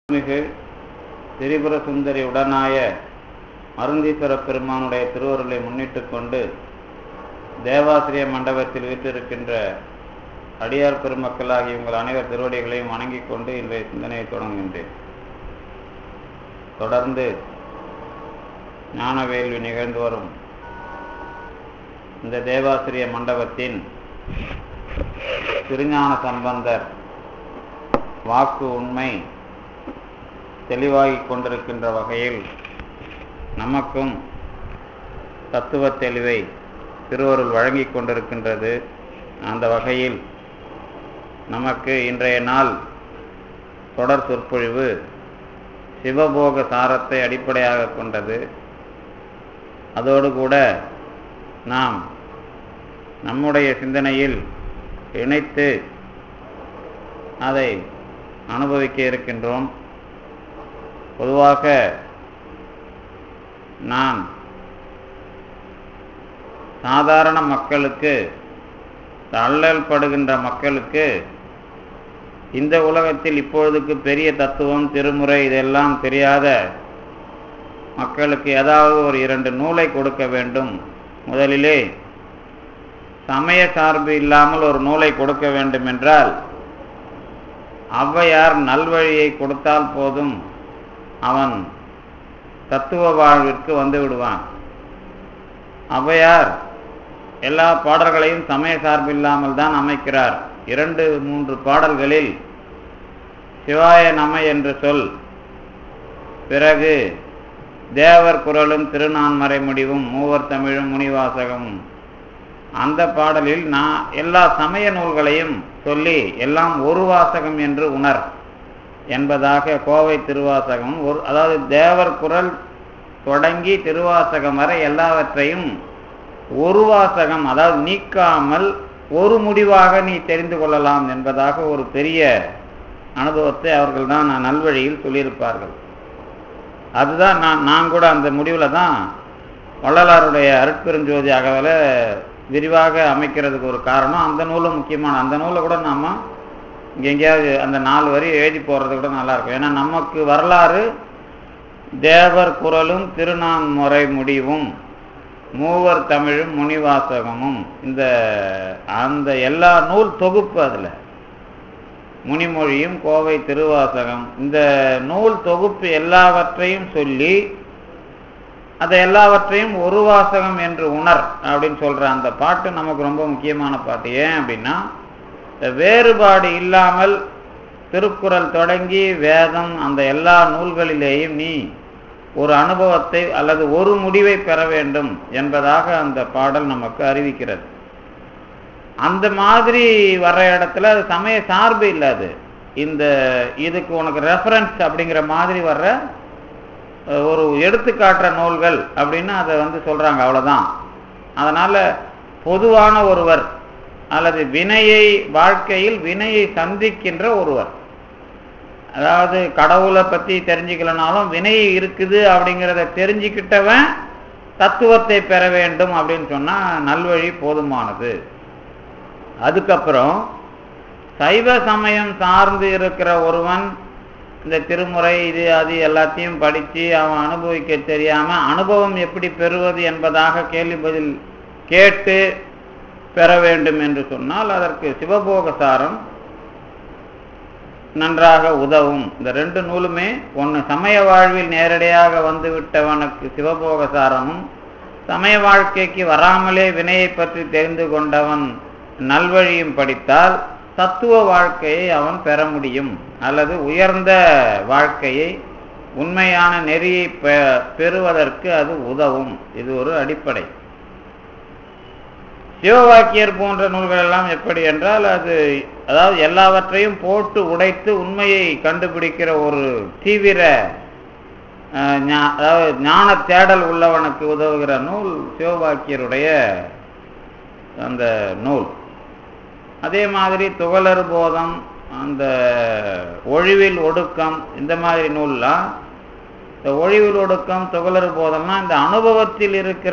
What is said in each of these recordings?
மிகு திரிபுர சுந்தரி உடனாய மருந்தீஸ்வர பெருமானுடைய திருவருளை முன்னிட்டு கொண்டு தேவாசிரிய மண்டபத்தில் வீற்றிருக்கின்ற அடியார் பெருமக்களாகிய உங்கள் அனைவர் திருவடிகளையும் வணங்கிக் கொண்டு இன்றைய சிந்தனையை தொடங்குகின்றேன் தொடர்ந்து ஞான வேள்வி நிகழ்ந்து வரும் இந்த தேவாசிரிய மண்டபத்தின் திருஞான சம்பந்தர் வாக்கு உண்மை தெளிவாகிக் கொண்டிருக்கின்ற வகையில் நமக்கும் தத்துவ தெளிவை திருவருள் வழங்கிக் கொண்டிருக்கின்றது அந்த வகையில் நமக்கு இன்றைய நாள் தொடர் சொற்பொழிவு சிவபோக சாரத்தை அடிப்படையாக கொண்டது அதோடு கூட நாம் நம்முடைய சிந்தனையில் இணைத்து அதை அனுபவிக்க இருக்கின்றோம் பொதுவாக நான் சாதாரண மக்களுக்கு தள்ளல் படுகின்ற மக்களுக்கு இந்த உலகத்தில் இப்பொழுதுக்கு பெரிய தத்துவம் திருமுறை இதெல்லாம் தெரியாத மக்களுக்கு ஏதாவது ஒரு இரண்டு நூலை கொடுக்க வேண்டும் முதலிலே சமய சார்பு இல்லாமல் ஒரு நூலை கொடுக்க வேண்டும் என்றால் ஔவையார் நல்வழியை கொடுத்தால் போதும் அவன் தத்துவ வாழ்விற்கு வந்து விடுவான் ஔவையார் எல்லா பாடல்களையும் சமய சார்பில்லாமல் தான் அமைக்கிறார் இரண்டு மூன்று பாடல்களில் சிவாய நம என்று சொல் பிறகு தேவர் குரலும் திருநான்மறை முடிவும் மூவர் தமிழும் முனிவாசகமும் அந்த பாடலில் நான் எல்லா சமய நூல்களையும் சொல்லி எல்லாம் ஒரு வாசகம் என்று உணர் என்பதாக கோவை திருவாசகம் ஒரு அதாவது தேவர் குரல் தொடங்கி திருவாசகம் வரை எல்லாவற்றையும் ஒரு வாசகம் அதாவது நீக்காமல் ஒரு முடிவாக நீ தெரிந்து கொள்ளலாம் என்பதாக ஒரு பெரிய அனுபவத்தை அவர்கள் தான் நல்வழியில் சொல்லியிருப்பார்கள் அதுதான் நான் நான் கூட அந்த முடிவில் தான் வள்ளலாருடைய அருட்பெருஞ்சோதி அகவலை விரிவாக அமைக்கிறதுக்கு ஒரு காரணம் அந்த நூலும் முக்கியமான அந்த நூலை கூட நாம் இங்கே எங்கேயாவது அந்த நாலு வரி எழுதி போடுறது கூட நல்லாயிருக்கும் ஏன்னா நமக்கு வரலாறு தேவர் குரலும் திருநான்முறை முடிவும் மூவர் தமிழும் முனிவாசகமும் இந்த அந்த எல்லா நூல் தொகுப்பு அதில் முனிமொழியும் கோவை திருவாசகம் இந்த நூல் தொகுப்பு எல்லாவற்றையும் சொல்லி அதை எல்லாவற்றையும் ஒரு வாசகம் என்று உணர் அப்படின்னு சொல்ற அந்த பாட்டு நமக்கு ரொம்ப முக்கியமான பாட்டு ஏன் அப்படின்னா வேறுபாடு இல்லாமல் திருக்குறள் தொடங்கி வேதம் அந்த எல்லா நூல்களிலேயும் நீ ஒரு அனுபவத்தை அல்லது ஒரு முடிவை பெற வேண்டும் என்பதாக அந்த பாடல் நமக்கு அறிவிக்கிறது அந்த மாதிரி வர்ற இடத்துல அது சமய சார்பு இல்லாது இந்த இதுக்கு உனக்கு ரெஃபரன்ஸ் அப்படிங்கிற மாதிரி வர்ற ஒரு எடுத்துக்காட்டுற நூல்கள் அப்படின்னு அதை வந்து சொல்றாங்க அவ்வளவுதான் அதனால பொதுவான ஒருவர் அல்லது வினையை வாழ்க்கையில் வினையை சந்திக்கின்ற ஒருவர் அதாவது கடவுளை பத்தி தெரிஞ்சுக்கலனாலும் வினை இருக்குது அப்படிங்கிறத தெரிஞ்சுக்கிட்டவன் தத்துவத்தை பெற வேண்டும் அப்படின்னு சொன்னா நல்வழி போதுமானது அதுக்கப்புறம் சைவ சமயம் சார்ந்து இருக்கிற ஒருவன் இந்த திருமுறை இது அது எல்லாத்தையும் படித்து அவன் அனுபவிக்க தெரியாம அனுபவம் எப்படி பெறுவது என்பதாக கேள்வி பதில் கேட்டு பெற வேண்டும் என்று சொன்னால் அதற்கு சிவபோகசாரம் நன்றாக உதவும் இந்த ரெண்டு நூலுமே ஒன்று சமய வாழ்வில் நேரடியாக வந்து விட்டவனுக்கு சிவபோகசாரமும் சமய வாழ்க்கைக்கு வராமலே வினையை பற்றி தெரிந்து கொண்டவன் நல்வழியும் படித்தால் தத்துவ வாழ்க்கையை அவன் பெற முடியும் அல்லது உயர்ந்த வாழ்க்கையை உண்மையான நெறியை பெறுவதற்கு அது உதவும் இது ஒரு அடிப்படை சிவவாக்கியர் போன்ற நூல்கள் எல்லாம் எப்படி என்றால் அது அதாவது எல்லாவற்றையும் போட்டு உடைத்து உண்மையை கண்டுபிடிக்கிற ஒரு தீவிர அதாவது ஞான தேடல் உள்ளவனுக்கு உதவுகிற நூல் சிவவாக்கியருடைய அந்த நூல் அதே மாதிரி துகளர் போதம் அந்த ஒழிவில் ஒடுக்கம் இந்த மாதிரி நூல்லாம் இந்த ஒழிவில் ஒடுக்கம் துகளர் போதம்னா இந்த அனுபவத்தில் இருக்கிற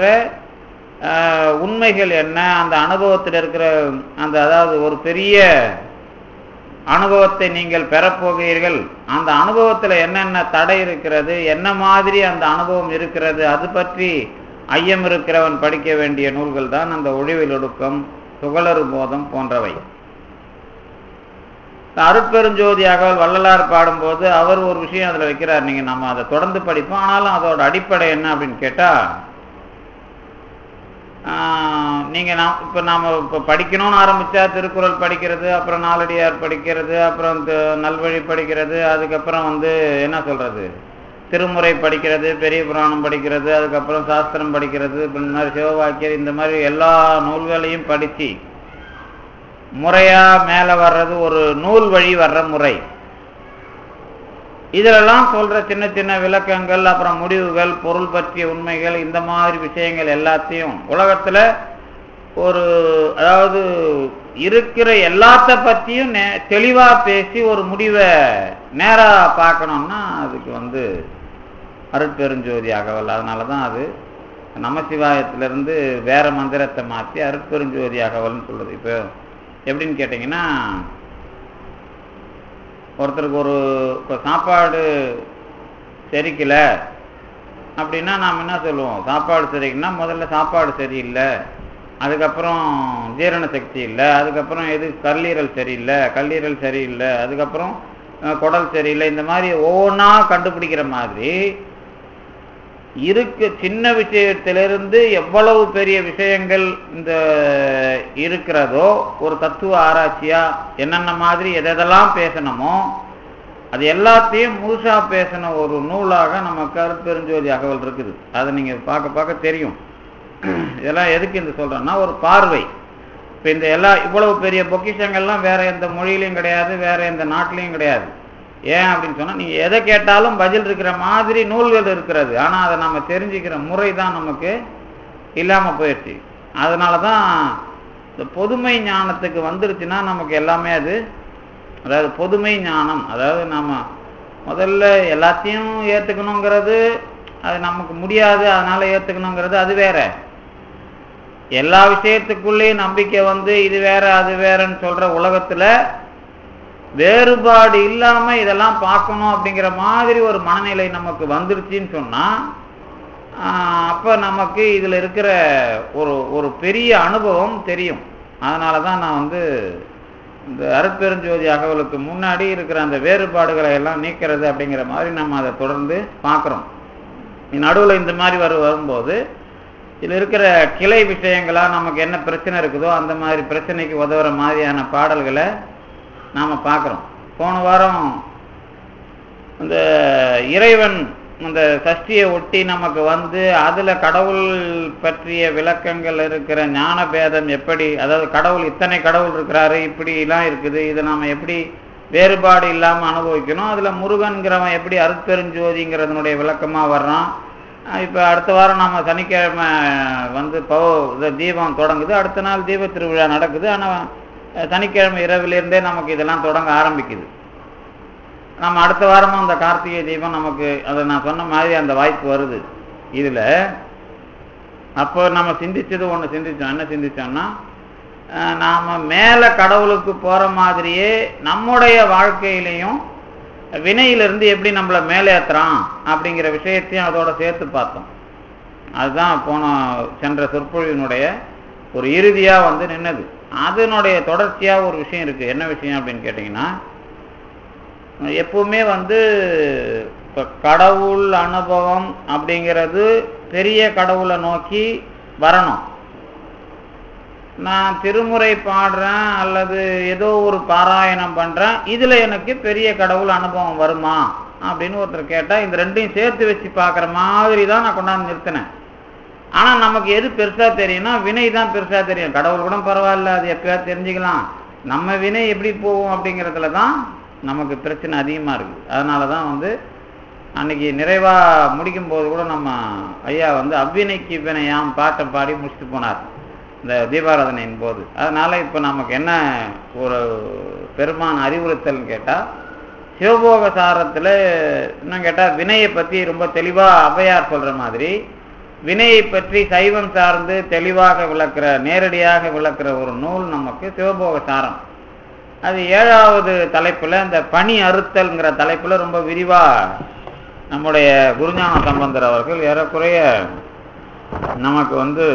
உண்மைகள் என்ன அந்த அனுபவத்தில் இருக்கிற அந்த அதாவது ஒரு பெரிய அனுபவத்தை நீங்கள் பெறப்போகிறீர்கள் அந்த அனுபவத்தில் என்னென்ன தடை இருக்கிறது என்ன மாதிரி அந்த அனுபவம் இருக்கிறது அது பற்றி ஐயம் இருக்கிறவன் படிக்க வேண்டிய நூல்கள் தான் அந்த ஒழிவில் ஒடுக்கம் துகளறு போதம் போன்றவை அருட்பெருஞ்சோதி அகவல் வள்ளலார் பாடும்போது அவர் ஒரு விஷயம் அதில் வைக்கிறார் நீங்கள் நம்ம அதை தொடர்ந்து படிப்போம் ஆனாலும் அதோட அடிப்படை என்ன அப்படின்னு கேட்டால் நீங்கள் நாம் இப்போ நாம் இப்போ படிக்கணும்னு ஆரம்பித்தா திருக்குறள் படிக்கிறது அப்புறம் நாலடியார் படிக்கிறது அப்புறம் இந்த நல்வழி படிக்கிறது அதுக்கப்புறம் வந்து என்ன சொல்கிறது திருமுறை படிக்கிறது பெரிய புராணம் படிக்கிறது அதுக்கப்புறம் சாஸ்திரம் படிக்கிறது இந்த மாதிரி சிவவாக்கியர் இந்த மாதிரி எல்லா நூல்களையும் படித்து முறையாக மேலே வர்றது ஒரு நூல் வழி வர்ற முறை இதிலெல்லாம் சொல்ற சின்ன சின்ன விளக்கங்கள் அப்புறம் முடிவுகள் பொருள் பற்றிய உண்மைகள் இந்த மாதிரி விஷயங்கள் எல்லாத்தையும் உலகத்துல ஒரு அதாவது இருக்கிற எல்லாத்த பற்றியும் நே- தெளிவா பேசி ஒரு முடிவை நேரா பார்க்கணும்னா அதுக்கு வந்து அருட்பெருஞ்சோதி அகவல் அதனால தான் அது நமசிவாயத்திலிருந்து வேற மந்திரத்தை மாற்றி அருட்பெருஞ்சோதி அகவல்னு சொல்லுது இப்போ எப்படின்னு கேட்டிங்கன்னா ஒருத்தருக்கு ஒரு இப்போ சாப்பாடு செரிக்கல அப்படின்னா நாம் என்ன சொல்லுவோம் சாப்பாடு சரிக்குன்னா முதல்ல சாப்பாடு சரியில்லை அதுக்கப்புறம் ஜீரண சக்தி இல்லை அதுக்கப்புறம் எது கல்லீரல் சரியில்லை கல்லீரல் சரியில்லை அதுக்கப்புறம் அஹ், குடல் சரியில்லை இந்த மாதிரி ஒவ்வொன்றா கண்டுபிடிக்கிற மாதிரி இருக்கு சின்ன விஷயத்திலிருந்து எவ்வளவு பெரிய விஷயங்கள் இந்த இருக்கிறதோ ஒரு தத்துவ ஆராய்ச்சியா என்னென்ன மாதிரி எதெல்லாம் பேசணுமோ அது எல்லாத்தையும் முழுசா பேசின ஒரு நூலாக நமக்கு அருட்பெருஞ்சோதி அகவல் இருக்குது அதை நீங்க பார்க்க பார்க்க தெரியும் இதெல்லாம் எதுக்கு இந்த சொல்றேன்னா ஒரு பார்வை இப்போ இந்த எல்லா இவ்வளவு பெரிய பொக்கிஷங்கள்லாம் வேற எந்த மொழியிலையும் கிடையாது வேற எந்த நாட்டிலையும் கிடையாது ஏன் அப்படின்னு சொன்னா நீங்க எதை கேட்டாலும் பதில் இருக்கிற மாதிரி நூல்கள் இருக்கிறது ஆனா அதை நம்ம தெரிஞ்சுக்கிற முறை தான் நமக்கு இல்லாம போயிடுச்சு அதனால தான் இந்த பொதுமை ஞானத்துக்கு வந்துருச்சுன்னா நமக்கு எல்லாமே அது அதாவது பொதுமை ஞானம் அதாவது நம்ம முதல்ல எல்லாத்தையும் ஏத்துக்கணுங்கிறது அது நமக்கு முடியாது அதனால ஏத்துக்கணுங்கிறது அது வேற எல்லா விஷயத்துக்குள்ளேயும் நம்பிக்கை வந்து இது வேற அது வேறன்னு சொல்ற உலகத்துல வேறுபாடு இல்லாம இதெல்லாம் பார்க்கணும் அப்படிங்கிற மாதிரி ஒரு மனநிலை நமக்கு வந்துருச்சுன்னு சொன்னா ஆஹ் அப்ப நமக்கு இதுல இருக்கிற ஒரு ஒரு பெரிய அனுபவம் தெரியும் அதனால தான் நான் வந்து இந்த அருட்பெருஞ்சோதி அகவலுக்கு முன்னாடி இருக்கிற அந்த வேறுபாடுகளை எல்லாம் நீக்கிறது அப்படிங்கிற மாதிரி நம்ம அதை தொடர்ந்து பார்க்குறோம் நடுவில் இந்த மாதிரி வரு வரும்போது இதில் இருக்கிற கிளை விஷயங்களா நமக்கு என்ன பிரச்சனை இருக்குதோ அந்த மாதிரி பிரச்சனைக்கு உதவுற மாதிரியான பாடல்களை நாம் பார்க்குறோம் போன வாரம் இந்த இறைவன் அந்த சஷ்டியை ஒட்டி நமக்கு வந்து அதுல கடவுள் பற்றிய விளக்கங்கள் இருக்கிற ஞான பேதம் எப்படி அதாவது கடவுள் இத்தனை கடவுள் இருக்கிறாரு இப்படி எல்லாம் இருக்குது இதை நாம எப்படி வேறுபாடு இல்லாம அனுபவிக்கணும் அதுல முருகன்கிறவன் எப்படி அருட்பெருஞ்சோதிங்கிறதுனுடைய விளக்கமா வர்றான் அஹ் இப்ப அடுத்த வாரம் நம்ம சனிக்கிழமை வந்து பவ இது தீபம் தொடங்குது அடுத்த நாள் தீப திருவிழா நடக்குது ஆனா அஹ் சனிக்கிழமை இரவிலிருந்தே நமக்கு இதெல்லாம் தொடங்க ஆரம்பிக்குது நம்ம அடுத்த வாரமும் அந்த கார்த்திகை தீபம் நமக்கு அதை நான் சொன்ன மாதிரி அந்த வாய்ப்பு வருது இதுல அப்போ நம்ம சிந்திச்சது ஒண்ணு சிந்திச்சோம் என்ன சிந்திச்சோம்னா அஹ் நாம மேல கடவுளுக்கு போற மாதிரியே நம்முடைய வாழ்க்கையிலையும் வினையிலிருந்து எப்படி நம்மளை மேலேத்துறான் அப்படிங்கிற விஷயத்தையும் அதோட சேர்த்து பார்த்தோம் அதுதான் போன சென்ற சொற்பொழிவினுடைய ஒரு இறுதியா வந்து நின்னது அதனுடைய தொடர்ச்சியா ஒரு விஷயம் இருக்கு என்ன விஷயம் அப்படின்னு கேட்டீங்கன்னா எப்பவுமே வந்து இப்ப கடவுள் அனுபவம் அப்படிங்கிறது பெரிய கடவுளை நோக்கி வரணும் நான் திருமுறை பாடுறேன் அல்லது ஏதோ ஒரு பாராயணம் பண்றேன் இதுல எனக்கு பெரிய கடவுள் அனுபவம் வருமா அப்படின்னு ஒருத்தர் கேட்டா இந்த ரெண்டையும் சேர்த்து வச்சு பார்க்குற மாதிரி தான் நான் கொண்டாந்து நிறுத்தினேன் ஆனா நமக்கு எது பெருசா தெரியும்னா வினை தான் பெருசா தெரியும் கடவுள் கூட பரவாயில்ல அது எப்பயாவது தெரிஞ்சுக்கலாம் நம்ம வினை எப்படி போகும் அப்படிங்கிறதுல தான் நமக்கு பிரச்சனை அதிகமா இருக்கு அதனால தான் வந்து அன்னைக்கு நிறைவா முடிக்கும் போது கூட நம்ம ஐயா வந்து அவ்வினைக்கு வினையாம் பாட்டை பாடி முடிச்சுட்டு போனார் இந்த தீபாராதனையின் போது அதனால இப்போ நமக்கு என்ன ஒரு பெருமான் அறிவுறுத்தல்னு கேட்டா சிவபோக சாரத்துல இன்னும் கேட்டா வினையை பத்தி ரொம்ப தெளிவா ஔவையார் சொல்ற மாதிரி வினையை பற்றி சைவம் சார்ந்து தெளிவாக விளக்குற நேரடியாக விளக்குற ஒரு நூல் நமக்கு சிவபோக சாரம் அது ஏழாவது தலைப்புல இந்த பனி அறுத்தல்ங்கிற தலைப்புல ரொம்ப விரிவா நம்முடைய குருஞான சம்பந்தர் அவர்கள் ஏறக்குறைய நமக்கு வந்து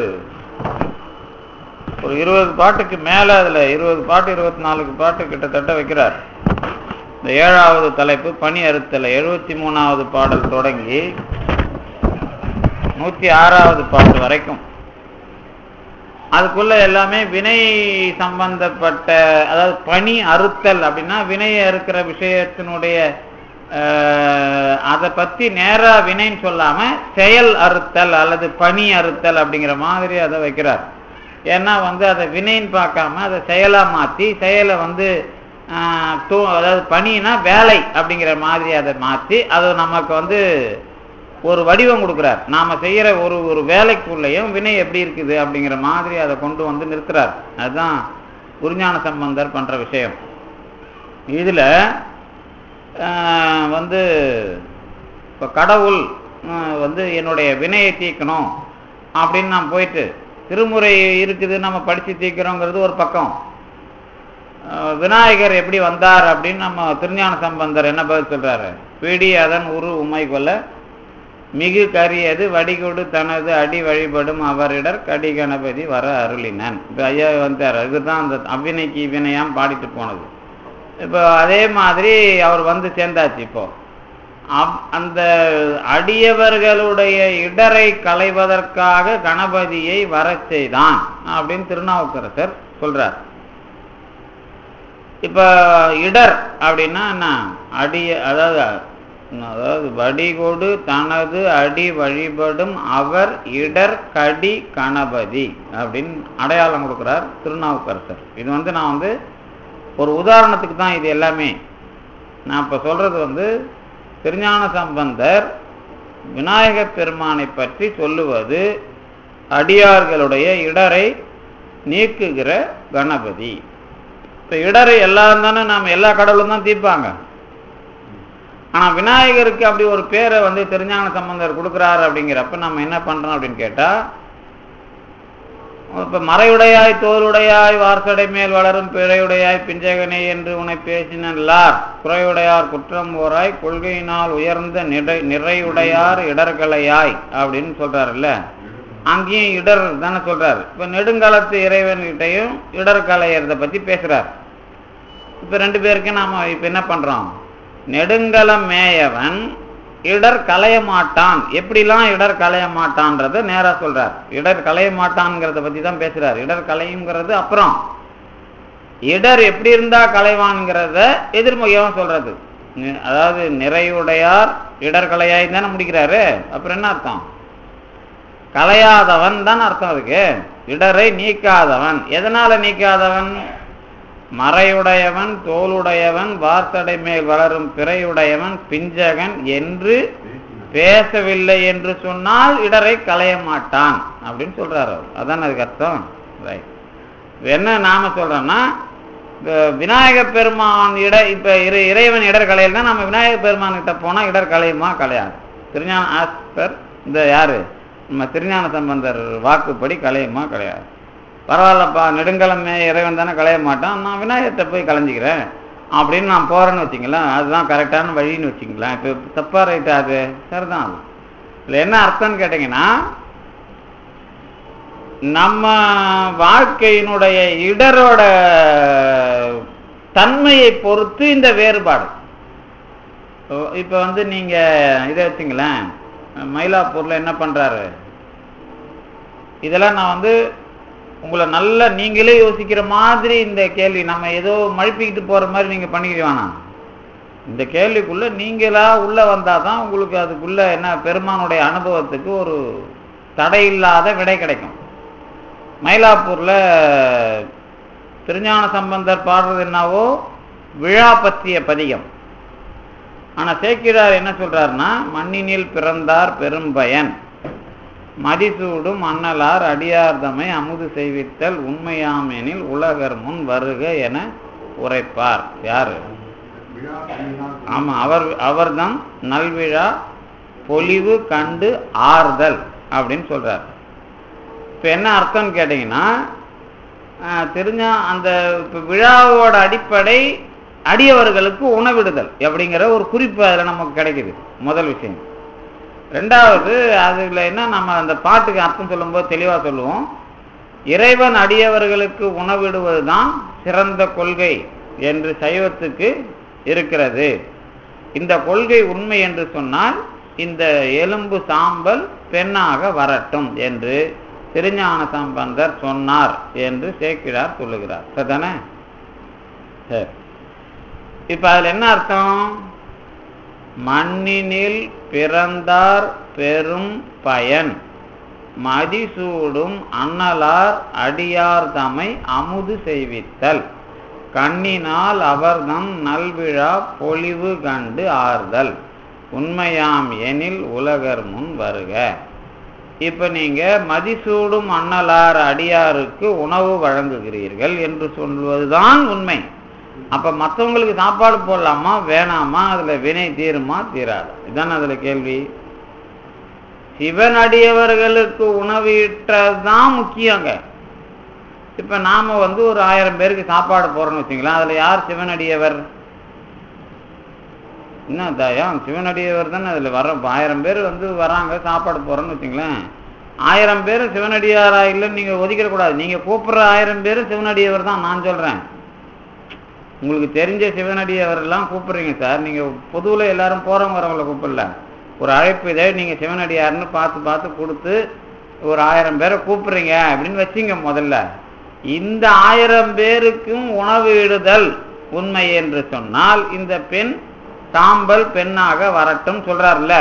ஒரு இருபது பாட்டுக்கு மேல அதுல இருபது பாட்டு இருபத்தி நாலுக்கு பாட்டு கிட்டத்தட்ட வைக்கிறார் இந்த ஏழாவது தலைப்பு பனி அறுத்தல் எழுபத்தி மூணாவது பாடல் தொடங்கி நூத்தி ஆறாவது பாட்டு வரைக்கும் அதுக்குள்ள எல்லாமே வினை சம்பந்தப்பட்ட அதாவது பனி அறுத்தல் அப்படின்னா வினையை அறுக்கிற விஷயத்தினுடைய அஹ், அதை பத்தி நேரா வினைன்னு சொல்லாம செயல் அறுத்தல் அல்லது பனி அறுத்தல் அப்படிங்கிற மாதிரி அதை வைக்கிறார் ஏன்னா வந்து அதை வினைன்னு பார்க்காம அதை செயலா மாத்தி செயலை வந்து ஆஹ், தூ- அதாவது பணினா வேலை அப்படிங்கிற மாதிரி அதை மாத்தி அது நமக்கு வந்து ஒரு வடிவம் கொடுக்குறார் நாம செய்யற ஒரு ஒரு வேலைக்குள்ளேயும் வினை எப்படி இருக்குது அப்படிங்கிற மாதிரி அதை கொண்டு வந்து நிறுத்துறார் அதுதான் குருஞான சம்பந்தர் பண்ற விஷயம் இதுல ஆஹ், வந்து இப்போ கடவுள் ஆஹ், வந்து என்னுடைய வினையை தீர்க்கணும் அப்படின்னு நான் போயிட்டு திருமுறை இருக்குது நம்ம படிச்சு தீர்க்கிறோங்கிறது ஒரு பக்கம் ஆஹ், விநாயகர் எப்படி வந்தார் அப்படின்னு நம்ம திருஞான சம்பந்தர் என்ன பதில் சொல்றாரு பிடி அதன் உரு உமை கொல்ல மிகு கரியது வடிகொடு தனது அடி வழிபடும் அவரிடர் கடி கணபதி வர அருளினன் இப்போ ஐயா வந்தார் இதுதான் அந்த அவ்வினைக்கு வினையாம் பாடிட்டு போனது இப்போ அதே மாதிரி அவர் வந்து சேர்ந்தாச்சு இப்போ அவ்- அந்த அடியவர்களுடைய இடரை களைவதற்காக கணபதியை வரச் செய்தான் அப்படின்னு திருநாவுக்கரசர் சொல்றார் இப்ப இடர் அப்படின்னா என்ன அடிய அதாவது அதாவது வடிகொடு தனது அடி வழிபடும் அவர் இடர் கடி கணபதி அப்படின்னு அடையாளம் கொடுக்கிறார் திருநாவுக்கரசர் இது வந்து நான் வந்து ஒரு உதாரணத்துக்கு தான் இது எல்லாமே நான் இப்ப சொல்றது வந்து திருஞான சம்பந்தர் விநாயகப் பெருமானை பற்றி சொல்லுவது அடியார்களுடைய இடரை நீக்குகிற கணபதி இப்ப இடரை எல்லாரும் தானே நாம் எல்லா கடவுளும் தான் தீர்ப்பாங்க ஆனா விநாயகருக்கு அப்படி ஒரு பேரை வந்து திருஞான சம்பந்தர் கொடுக்குறாரு அப்படிங்கிறப்ப நம்ம என்ன பண்றோம் அப்படின்னு கேட்டா இப்ப மறையுடையாய் தோலுடையாய் வார்சடை மேல் வளரும் பிறையுடையாய் பிஞ்சகனே என்று உன்னை பேசினார் குறையுடையார் குற்றம் ஓராய் கொள்கையினால் உயர்ந்த நிறை நிறையுடையார் இடர்களையாய் அப்படின்னு சொல்றாருல்ல அங்கேயும் இடர் தானே சொல்றாரு இப்ப நெடுங்காலத்து இறைவன்கிட்டையும் இடர் கலையறத பத்தி பேசுறார் இப்ப ரெண்டு பேருக்கு நாம இப்ப என்ன பண்றோம் நெடுங்கலம் மேயவன் இடர் களைய மாட்டான் எப்படிலாம் இடர் களைய மாட்டான்றத நேரா சொல்றார் இடர் களைய மாட்டான்ங்கிறத பத்தி தான் பேசுறார் இடர் களையுங்கிறது அப்புறம் இடர் எப்படி இருந்தா களைவான்ங்கிறத எதிர்முகம் சொல்றது நி- அதாவது நிறையுடையார் இடர் கலையாய் தானே முடிக்கிறாரு அப்புறம் என்ன அர்த்தம் கலையாதவன் தான் அர்த்தம் அதுக்கு இடரை நீக்காதவன் எதனால நீக்காதவன் மறையுடையவன் தோலுடையவன் வார்த்தடை மேல் வளரும் பிறையுடையவன் பிஞ்சகன் என்று பேசவில்லை என்று சொன்னால் இடரை களைய மாட்டான் அப்படின்னு சொல்றாரு அவர் அதான் அதுக்கு அர்த்தம் ரைட் என்ன நாம சொல்றோம்னா இந்த விநாயக பெருமான் இட இப்ப இறை இறைவன் இடர் கலையில் தான் நம்ம விநாயக பெருமான் கிட்ட போனா இடர் கலையுமா கலையாது திருஞான ஆஸ்பர் இந்த யாரு நம்ம திருஞான சம்பந்தர் வாக்குப்படி கலையுமா கிடையாது பரவாயில்லப்பா நெடுங்கலமே இறைவன் தானே களைய மாட்டான் நான் விநாயகத்தை போய் கலைஞ்சிக்கிறேன் அப்படின்னு நான் போறேன்னு வச்சுங்களேன் அதுதான் கரெக்டான வழின்னு வச்சுங்களேன் இப்போ தப்பா ரைட்டா அது சரிதான் அது இதுல என்ன அர்த்தம்னு கேட்டீங்கன்னா நம்ம வாழ்க்கையினுடைய இடரோட தன்மையை பொறுத்து இந்த வேறுபாடு இப்போ- இப்ப வந்து நீங்க இதை வச்சுங்களேன் மயிலாப்பூர்ல என்ன பண்றாரு இதெல்லாம் நான் வந்து உங்களை நல்லா நீங்களே யோசிக்கிற மாதிரி இந்த கேள்வி நம்ம ஏதோ மழுப்பிக்கிட்டு போற மாதிரி நீங்க பண்ணிக்க வேணாம் இந்த கேள்விக்குள்ள நீங்களா உள்ள வந்தாதான் உங்களுக்கு அதுக்குள்ள என்ன பெருமானுடைய அனுபவத்துக்கு ஒரு தடை இல்லாத விடை கிடைக்கும் மயிலாப்பூர்ல திருஞான சம்பந்தர் பாடுறது என்னவோ விழா பற்றிய பதிகம் ஆனா சேக்கிழார் என்ன சொல்றாருன்னா மண்ணினில் பிறந்தார் பெரும்பயன் மதிசூடும் அண்ணலார் அடியார்தமை அமுது செய்வித்தல் உண்மையாமெனில் உலகர் முன் வருக என உரைப்பார் யாரு ஆமா அவர் அவர்தான் நல்விழா பொலிவு கண்டு ஆறுதல் அப்படின்னு சொல்றார் இப்ப என்ன அர்த்தம்னு கேட்டீங்கன்னா ஆஹ், தெரிஞ்சா அந்த இப்ப விழாவோட அடிப்படை அடியவர்களுக்கு உணவிடுதல் அப்படிங்கிற ஒரு குறிப்பு அதில் நமக்கு கிடைக்குது முதல் விஷயம் ரெண்டாவது அதுல என்ன நம்ம அந்த பாட்டுக்கு அர்த்தம் சொல்லும்போது தெளிவா சொல்லுவோம் இறைவன் அடியவர்களுக்கு உணவிடுவது தான் சிறந்த கொள்கை என்று சைவத்துக்கு இருக்கிறது இந்த கொள்கை உண்மை என்று சொன்னால் இந்த எலும்பு சாம்பல் பெண்ணாக வரட்டும் என்று திருஞான சம்பந்தர் சொன்னார் என்று சேக்கிழார் சொல்லுகிறார் சரிதானே சரி இப்ப அதுல என்ன அர்த்தம் மண்ணினில் பிறந்தார் பெரும் பயன் மதிசூடும் அன்னலார் அடியார் தமை அமுது செய்வித்தல் கண்ணினால் அவர்தம் நல்விழா பொலிவு கண்டு ஆறுதல் உண்மையாம் எனில் உலகர் முன் வருக இப்ப நீங்க மதிசூடும் அன்னலார் அடியாருக்கு உணவு வழங்குகிறீர்கள் என்று சொல்வதுதான் உண்மை அப்ப மற்றவங்களுக்கு சாப்பாடு போடலாமா வேணாமா அதுல வினை தீருமா தீராது இதுதான் அதுல கேள்வி சிவன் அடியவர்களுக்கு உணவு ஈட்டுறதுதான் முக்கியங்க இப்ப நாம வந்து ஒரு ஆயிரம் பேருக்கு சாப்பாடு போறோம்னு வச்சுங்களேன் அதுல யார் சிவனடியவர் என்ன தயம் சிவனடியவர் தானே அதுல வர இப்ப ஆயிரம் பேர் வந்து வராங்க சாப்பாடு போறோம்னு வச்சுங்களேன் ஆயிரம் பேர் சிவனடியாரா இல்லைன்னு நீங்க ஒதுக்கிட கூடாது நீங்க கூப்பிடுற ஆயிரம் பேர் சிவனடியவர் தான் நான் சொல்றேன் உங்களுக்கு தெரிஞ்ச சிவனடியவர் எல்லாம் கூப்பிடுறீங்க சார் நீங்க பொதுவுல எல்லாரும் போறவங்க வரவங்கள கூப்பிடல ஒரு அழைப்பு இதை நீங்க சிவனடியார்னு பார்த்து பார்த்து கொடுத்து ஒரு ஆயிரம் பேரை கூப்பிடுறீங்க அப்படின்னு வச்சிங்க முதல்ல இந்த ஆயிரம் பேருக்கும் உணவு இடுதல் உண்மை என்று சொன்னால் இந்த பெண் சாம்பல் பெண்ணாக வரட்டும் சொல்றாருல்ல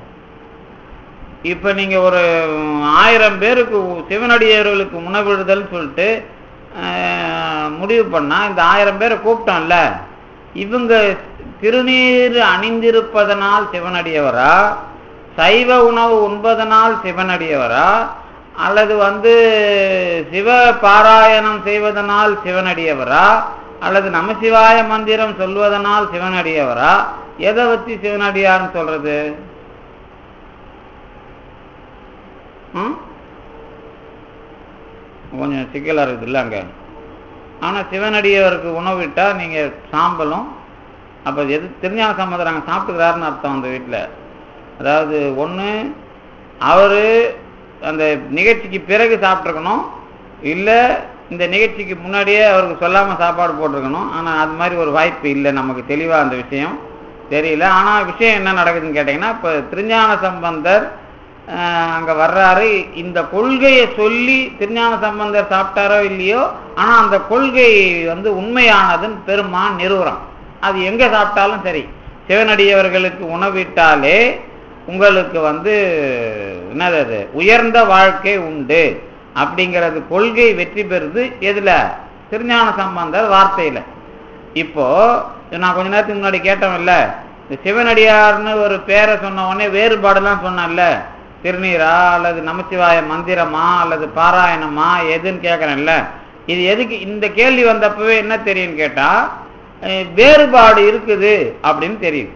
இப்ப நீங்க ஒரு ஆயிரம் பேருக்கு சிவனடியவர்களுக்கு உணவிடுதல் சொல்லிட்டு ஆஹ், முடிவு பண்ணா இந்த ஆயிரம் பேரை கூப்பிட்டோம்ல இவங்க திருநீர் அணிந்திருப்பதனால் சிவனடியவரா சைவ உணவு உண்பதனால் சிவனடியவரா அல்லது வந்து சிவ பாராயணம் செய்வதனால் சிவனடியவரா அல்லது நமசிவாய மந்திரம் சொல்வதனால் சிவனடியவரா எதை வச்சு சிவனடியார்னு சொல்றது ம்? கொஞ்சம் சிக்கலா இருக்குது இல்ல அங்க ஆனா சிவனடியவருக்கு உணவிட்டா நீங்க சாம்பலும் அப்ப எது திருஞான சம்பந்தர் அங்க சாப்பிட்டுக்கிறாருன்னு அர்த்தம் அந்த வீட்டுல அதாவது ஒண்ணு அவரு அந்த நிகழ்ச்சிக்கு பிறகு சாப்பிட்ருக்கணும் இல்ல இந்த நிகழ்ச்சிக்கு முன்னாடியே அவருக்கு சொல்லாம சாப்பாடு போட்டிருக்கணும் ஆனா அது மாதிரி ஒரு வாய்ப்பு இல்லை நமக்கு தெளிவா அந்த விஷயம் தெரியல ஆனா விஷயம் என்ன நடக்குதுன்னு கேட்டீங்கன்னா இப்ப திருஞான சம்பந்தர் ஆஹ், அங்க வர்றாரு இந்த கொள்கையை சொல்லி திருஞான சம்பந்தர் சாப்பிட்டாரோ இல்லையோ ஆனா அந்த கொள்கை வந்து உண்மையானதுன்னு பெருமான் நிறுவனம் அது எங்க சாப்பிட்டாலும் சரி சிவனடியவர்களுக்கு உணவிட்டாலே உங்களுக்கு வந்து என்னது அது உயர்ந்த வாழ்க்கை உண்டு அப்படிங்கிறது கொள்கை வெற்றி பெறுது எதுல திருஞான சம்பந்தர் வார்த்தையில இப்போ நான் கொஞ்ச நேரத்துக்கு முன்னாடி கேட்டோம்ல இந்த சிவனடியார்னு ஒரு பேரை சொன்ன உடனே வேறுபாடெல்லாம் சொன்னேன்ல திருநீரா அல்லது நமச்சிவாய மந்திரமா அல்லது பாராயணமா எதுன்னு கேட்கறேன்ல இது எதுக்கு இந்த கேள்வி வந்தப்பவே என்ன தெரியும்னு கேட்டா அஹ், வேறுபாடு இருக்குது அப்படின்னு தெரியுது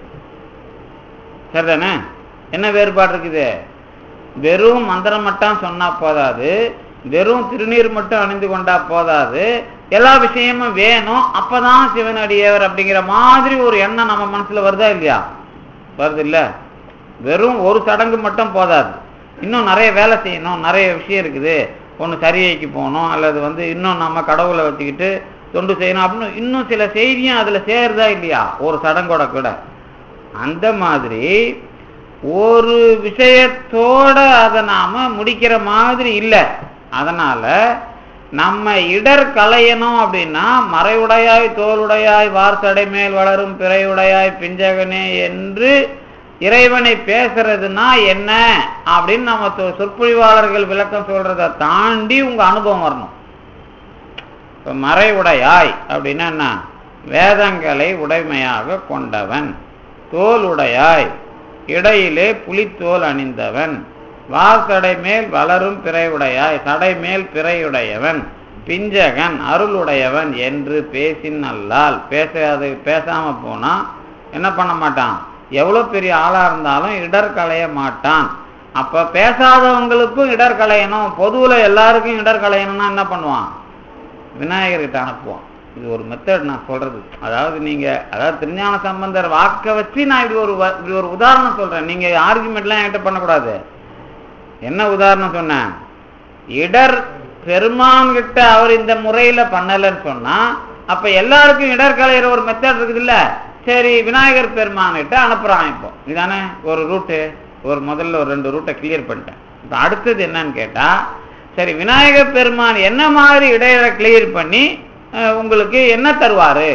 சரிதானே என்ன வேறுபாடு இருக்குது வெறும் மந்திரம் மட்டும் சொன்னா போதாது வெறும் திருநீர் மட்டும் அணிந்து கொண்டா போதாது எல்லா விஷயமும் வேணும் அப்பதான் சிவனடியவர் அப்படிங்கிற மாதிரி ஒரு எண்ணம் நம்ம மனசுல வருதா இல்லையா வருது இல்ல வெறும் ஒரு சடங்கு மட்டும் போதாது இன்னும் நிறைய வேலை செய்யணும் நிறைய விஷயம் இருக்குது ஒன்று சரியைக்கு போகணும் அல்லது வந்து இன்னும் நம்ம கடவுளை வச்சுக்கிட்டு தொண்டு செய்யணும் அப்படின்னு இன்னும் சில செய்தியும் அதுல சேருதா இல்லையா ஒரு சடங்கோட கூட அந்த மாதிரி ஒரு விஷயத்தோட அதை நாம முடிக்கிற மாதிரி இல்லை அதனால நம்ம இடர் களையணும் அப்படின்னா மறைவுடையாய் தோளுடையாய் வார்த்தடை மேல் வளரும் பிறையுடையாய் பிஞ்சகனே என்று இறைவனை பேசுறதுன்னா என்ன அப்படின்னு நம்ம சொ- சொற்பொழிவாளர்கள் விளக்கம் சொல்றதை தாண்டி உங்க அனுபவம் வரணும் இப்ப மறைவுடையாய் அப்படின்னா என்ன வேதங்களை உடைமையாக கொண்டவன் தோலுடையாய் இடையிலே புலித்தோல் அணிந்தவன் வார்த்தடை மேல் வளரும் பிறையுடையாய் சடை மேல் பிறையுடையவன் பிஞ்சகன் அருளுடையவன் என்று பேசின் அல்லால் பேசாது பேசாம போனா என்ன பண்ண மாட்டான் எவ்வளவு பெரிய ஆளா இருந்தாலும் இடர் களைய மாட்டான் அப்ப பேசாதவங்களுக்கும் இடர் களையணும் பொதுவுல எல்லாருக்கும் இடர் களையணும்னா என்ன பண்ணுவான் விநாயகர்கிட்ட அனுப்புவோம் இது ஒரு மெத்தட் நான் சொல்றது அதாவது நீங்க அதாவது திருஞான சம்பந்தர் வாக்க வச்சு நான் இப்படி ஒரு வ- இப்படி ஒரு உதாரணம் சொல்றேன் நீங்க ஆர்குமெண்ட்லாம் என்கிட்ட பண்ணக்கூடாது என்ன உதாரணம் சொன்னேன் இடர் பெருமான் கிட்ட அவர் இந்த முறையில பண்ணலன்னு சொன்னா அப்ப எல்லாருக்கும் இடர் களையிற ஒரு மெத்தட் இருக்குது இல்ல சரி விநாயகர் பெருமான் கிட்ட அனுப்புறான் இப்போ இதானே ஒரு ரூட்டு ஒரு முதல்ல ஒரு ரெண்டு ரூட்டை கிளியர் பண்ணிட்டேன் இப்ப அடுத்தது என்னன்னு கேட்டா சரி விநாயகர் பெருமான் என்ன மாதிரி இடையில கிளியர் பண்ணி அஹ், உங்களுக்கு என்ன தருவாரு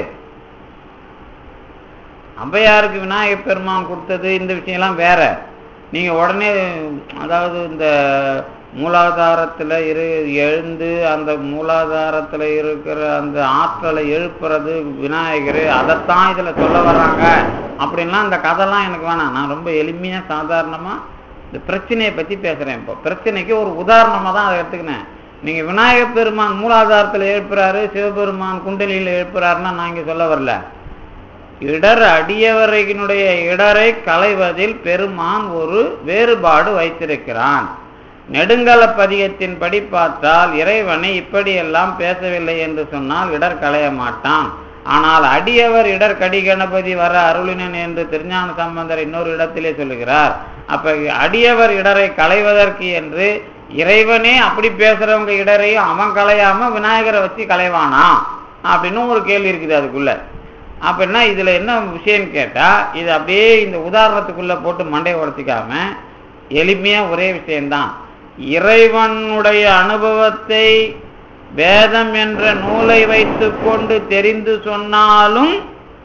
ஔவையாருக்கு விநாயகர் பெருமான் கொடுத்தது இந்த விஷயம்லாம் வேற நீங்க உடனே அதாவது இந்த மூலாதாரத்துல இரு எழுந்து அந்த மூலாதாரத்துல இருக்கிற அந்த ஆற்றலை எழுப்புறது விநாயகர் அதைத்தான் இதுல சொல்ல வர்றாங்க அப்படின்லாம் அந்த கதைலாம் எனக்கு வேணாம் நான் ரொம்ப எளிமையா சாதாரணமா இந்த பிரச்சனையை பத்தி பேசுறேன் இப்போ பிரச்சனைக்கு ஒரு உதாரணமா தான் அதை எடுத்துக்கினேன் நீங்க விநாயகர் பெருமான் மூலாதாரத்துல எழுப்புறாரு சிவபெருமான் குண்டலியில எழுப்புறாருன்னா நான் இங்க சொல்ல வரல இடர் அடியவரையினுடைய இடரை களைவதில் பெருமான் ஒரு வேறுபாடு வைத்திருக்கிறான் நெடுங்கல பதிகத்தின்படி பார்த்தால் இறைவனை இப்படியெல்லாம் பேசவில்லை என்று சொன்னால் இடர் களைய மாட்டான் ஆனால் அடியவர் இடர் கடி கணபதி வர அருளினன் என்று திருஞான சம்பந்தர் இன்னொரு இடத்திலே சொல்லுகிறார் அப்ப அடியவர் இடரை களைவதற்கு என்று இறைவனே அப்படி பேசுறவங்க இடரையும் அவன் களையாம விநாயகரை வச்சு களைவானா அப்படின்னு ஒரு கேள்வி இருக்குது அதுக்குள்ள அப்படின்னா இதுல என்ன விஷயம்னு கேட்டா இது அப்படியே இந்த உதாரணத்துக்குள்ள போட்டு மண்டையை உடச்சிக்காம எளிமையா ஒரே விஷயம்தான் இறைவனுடைய அனுபவத்தை வேதம் என்ற நூலை வைத்துக்கொண்டு தெரிந்து சொன்னாலும்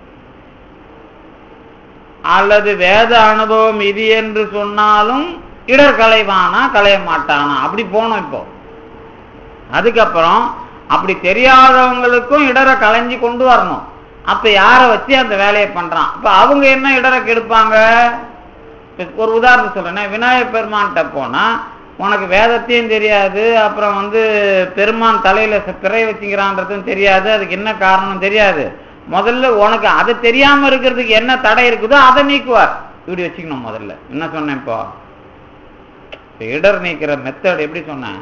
அல்லது வேத அனுபவம் இது என்று சொன்னாலும் இடர் களைவானா களைய மாட்டானா அப்படி போனோம் இப்போ அதுக்கப்புறம் அப்படி தெரியாதவங்களுக்கும் இடரை களைஞ்சு கொண்டு வரணும் அப்ப யாரை வச்சு அந்த வேலையை பண்றான் அப்ப அவங்க என்ன இடரை கெடுப்பாங்க இப்ப ஒரு உதாரணம் சொல்றேன் விநாயகர் பெருமான்கிட்ட போனா உனக்கு வேதத்தையும் தெரியாது அப்புறம் வந்து பெருமான் தலையில ச- பிறை வச்சுக்கிறான்றதும் தெரியாது அதுக்கு என்ன காரணம் தெரியாது முதல்ல உனக்கு அது தெரியாம இருக்கிறதுக்கு என்ன தடை இருக்குதோ அதை நீக்குவார் இப்படி வச்சுக்கணும் முதல்ல என்ன சொன்னேன் இப்போ இப்ப இடர் நீக்கிற மெத்தட் எப்படி சொன்னேன்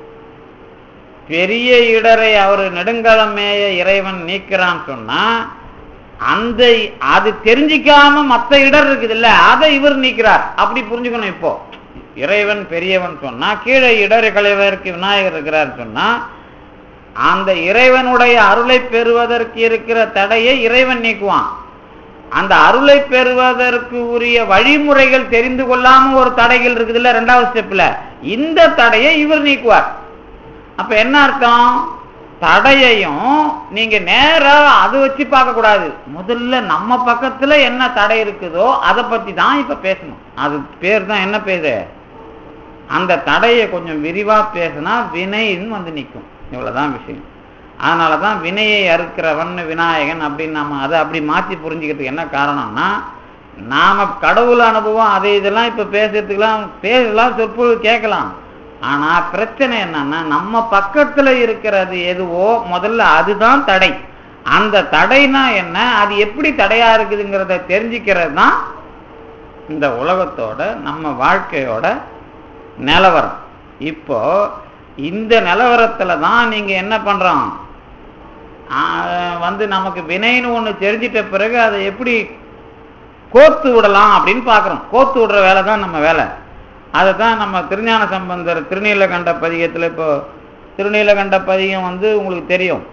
பெரிய இடரை அவர் நெடுங்கலமேய இறைவன் நீக்கிறான்னு சொன்னா அந்த அது தெரிஞ்சிக்காம மத்த இடர் இருக்குது இல்ல அதை இவர் நீக்கிறார் அப்படி புரிஞ்சுக்கணும் இப்போ இறைவன் பெரியவன் சொன்னா கீழே இடரை களைவதற்கு விநாயகர் இருக்கிறார் சொன்னா அந்த இறைவனுடைய அருளை பெறுவதற்கு இருக்கிற தடையை இறைவன் நீக்குவான் அந்த அருளை பெறுவதற்கு உரிய வழிமுறைகள் தெரிந்து கொள்ளாம ஒரு தடைகள் இருக்குதுல்ல ரெண்டாவது ஸ்டெப்ல இந்த தடையை இவர் நீக்குவார் அப்ப என்ன அர்த்தம் தடையையும் நீங்க நேரா அது வச்சு பார்க்க கூடாது முதல்ல நம்ம பக்கத்துல என்ன தடை இருக்குதோ அதை பத்தி தான் இப்ப பேசணும் அது பேர் தான் என்ன பேரு அந்த தடையை கொஞ்சம் விரிவா பேசினா வினைன்னு வந்து நிற்கும் இவ்வளவுதான் விஷயம் அதனாலதான் வினையை அறுக்கிறவன் விநாயகன் அப்படின்னு நம்ம அதை அப்படி மாத்தி புரிஞ்சுக்கிறதுக்கு என்ன காரணம்னா நாம கடவுள் அனுபவம் அதை இதெல்லாம் இப்ப பேசுறதுக்கெல்லாம் பேசலாம் சொற்பொழிவு கேட்கலாம் ஆனா பிரச்சனை என்னன்னா நம்ம பக்கத்துல இருக்கிறது எதுவோ முதல்ல அதுதான் தடை அந்த தடைனா என்ன அது எப்படி தடையா இருக்குதுங்கிறத தெரிஞ்சுக்கிறது தான் இந்த உலகத்தோட நம்ம வாழ்க்கையோட நிலவரம் இப்போ இந்த நிலவரத்துல தான் நீங்க என்ன பண்றோம் ஆஹ் வந்து நமக்கு வினைன்னு ஒண்ணு தெரிஞ்சிட்ட பிறகு அதை எப்படி கோத்து விடலாம் அப்படின்னு பார்க்குறோம் கோத்து விடுற வேலை தான் நம்ம வேலை அதை தான் நம்ம திருஞான சம்பந்தர் திருநீலகண்ட பதிகத்தில் இப்போ திருநீலகண்ட பதிகம் வந்து உங்களுக்கு தெரியும்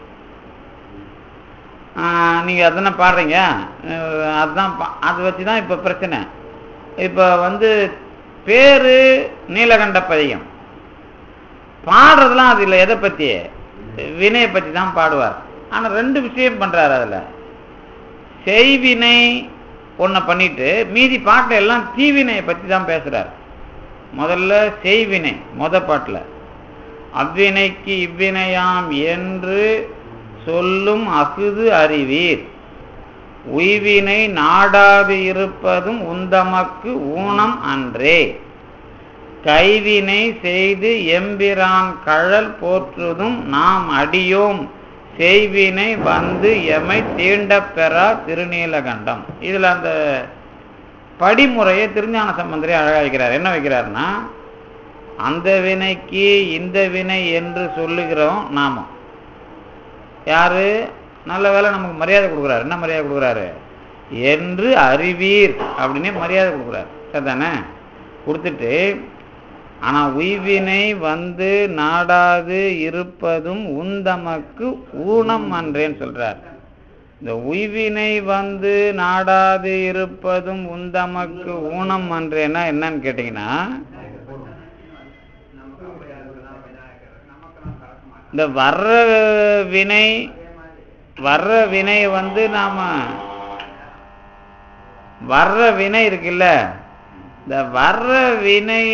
நீங்கள் அதனை பாடுறீங்க அஹ் அதுதான் பா- அதை வச்சு தான் இப்போ பிரச்சனை இப்போ வந்து பேரு நீலகண்ட பதிகம் பாடுறதுலாம் அது இல்லை எதை பற்றி வினையை பற்றி தான் பாடுவார் ஆனால் ரெண்டு விஷயம் பண்ணுறாரு அதில் செய்வினை ஒன்றை பண்ணிட்டு மீதி பாட்டை எல்லாம் தீவினையை பற்றி தான் பேசுறார் முதல்ல செய்வினை முத பாட்டில் அவ்வினைக்கு இவ்வினையாம் என்று சொல்லும் அகுது அறிவீர் உய்வினை நாடாது இருப்பதும் உந்தமக்கு ஊனம் அன்றே கைவினை செய்து எம்பிரான் கழல் போற்றுதும் நாம் அடியோம் செய்வினை வந்து எமை தீண்டப் பெறா திருநீலகண்டம் இதுல அந்த படிமுறையை திருஞான சம்பந்தரே அழகா வைக்கிறார் என்ன வைக்கிறார்னா அந்த வினைக்கு இந்த வினை என்று சொல்லுகிறோம் நாம யாரு நல்ல வேலை நமக்கு மரியாதை கொடுக்குறாரு என்ன மரியாதை கொடுக்குறாரு என்று அறிவீர் அப்படின்னு மரியாதை கொடுக்குறாரு சரிதானே கொடுத்துட்டு ஆனா உய்வினை வந்து நாடாது இருப்பதும் உந்தமக்கு ஊனம் அன்றேன்னு சொல்றார் இந்த உய்வினை வந்து நாடாது இருப்பதும் உந்தமக்கு ஊனம் அன்றேன்னா என்னன்னு கேட்டீங்கன்னா இந்த வர்ற வினை வர்ற வினை வந்து நாம வர்ற வினை இருக்குல்ல இந்த வர்ற வினைய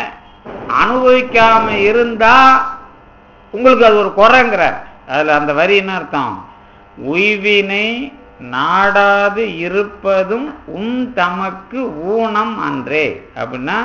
அனுபவிக்காம இருந்தா உங்களுக்கு அது ஒரு குறைங்கிற அதுல அந்த வரி என்ன அர்த்தம் உய்வினை நாடாது இருப்பதும் உன் தமக்கு ஊனம் அன்றே அப்படின்னா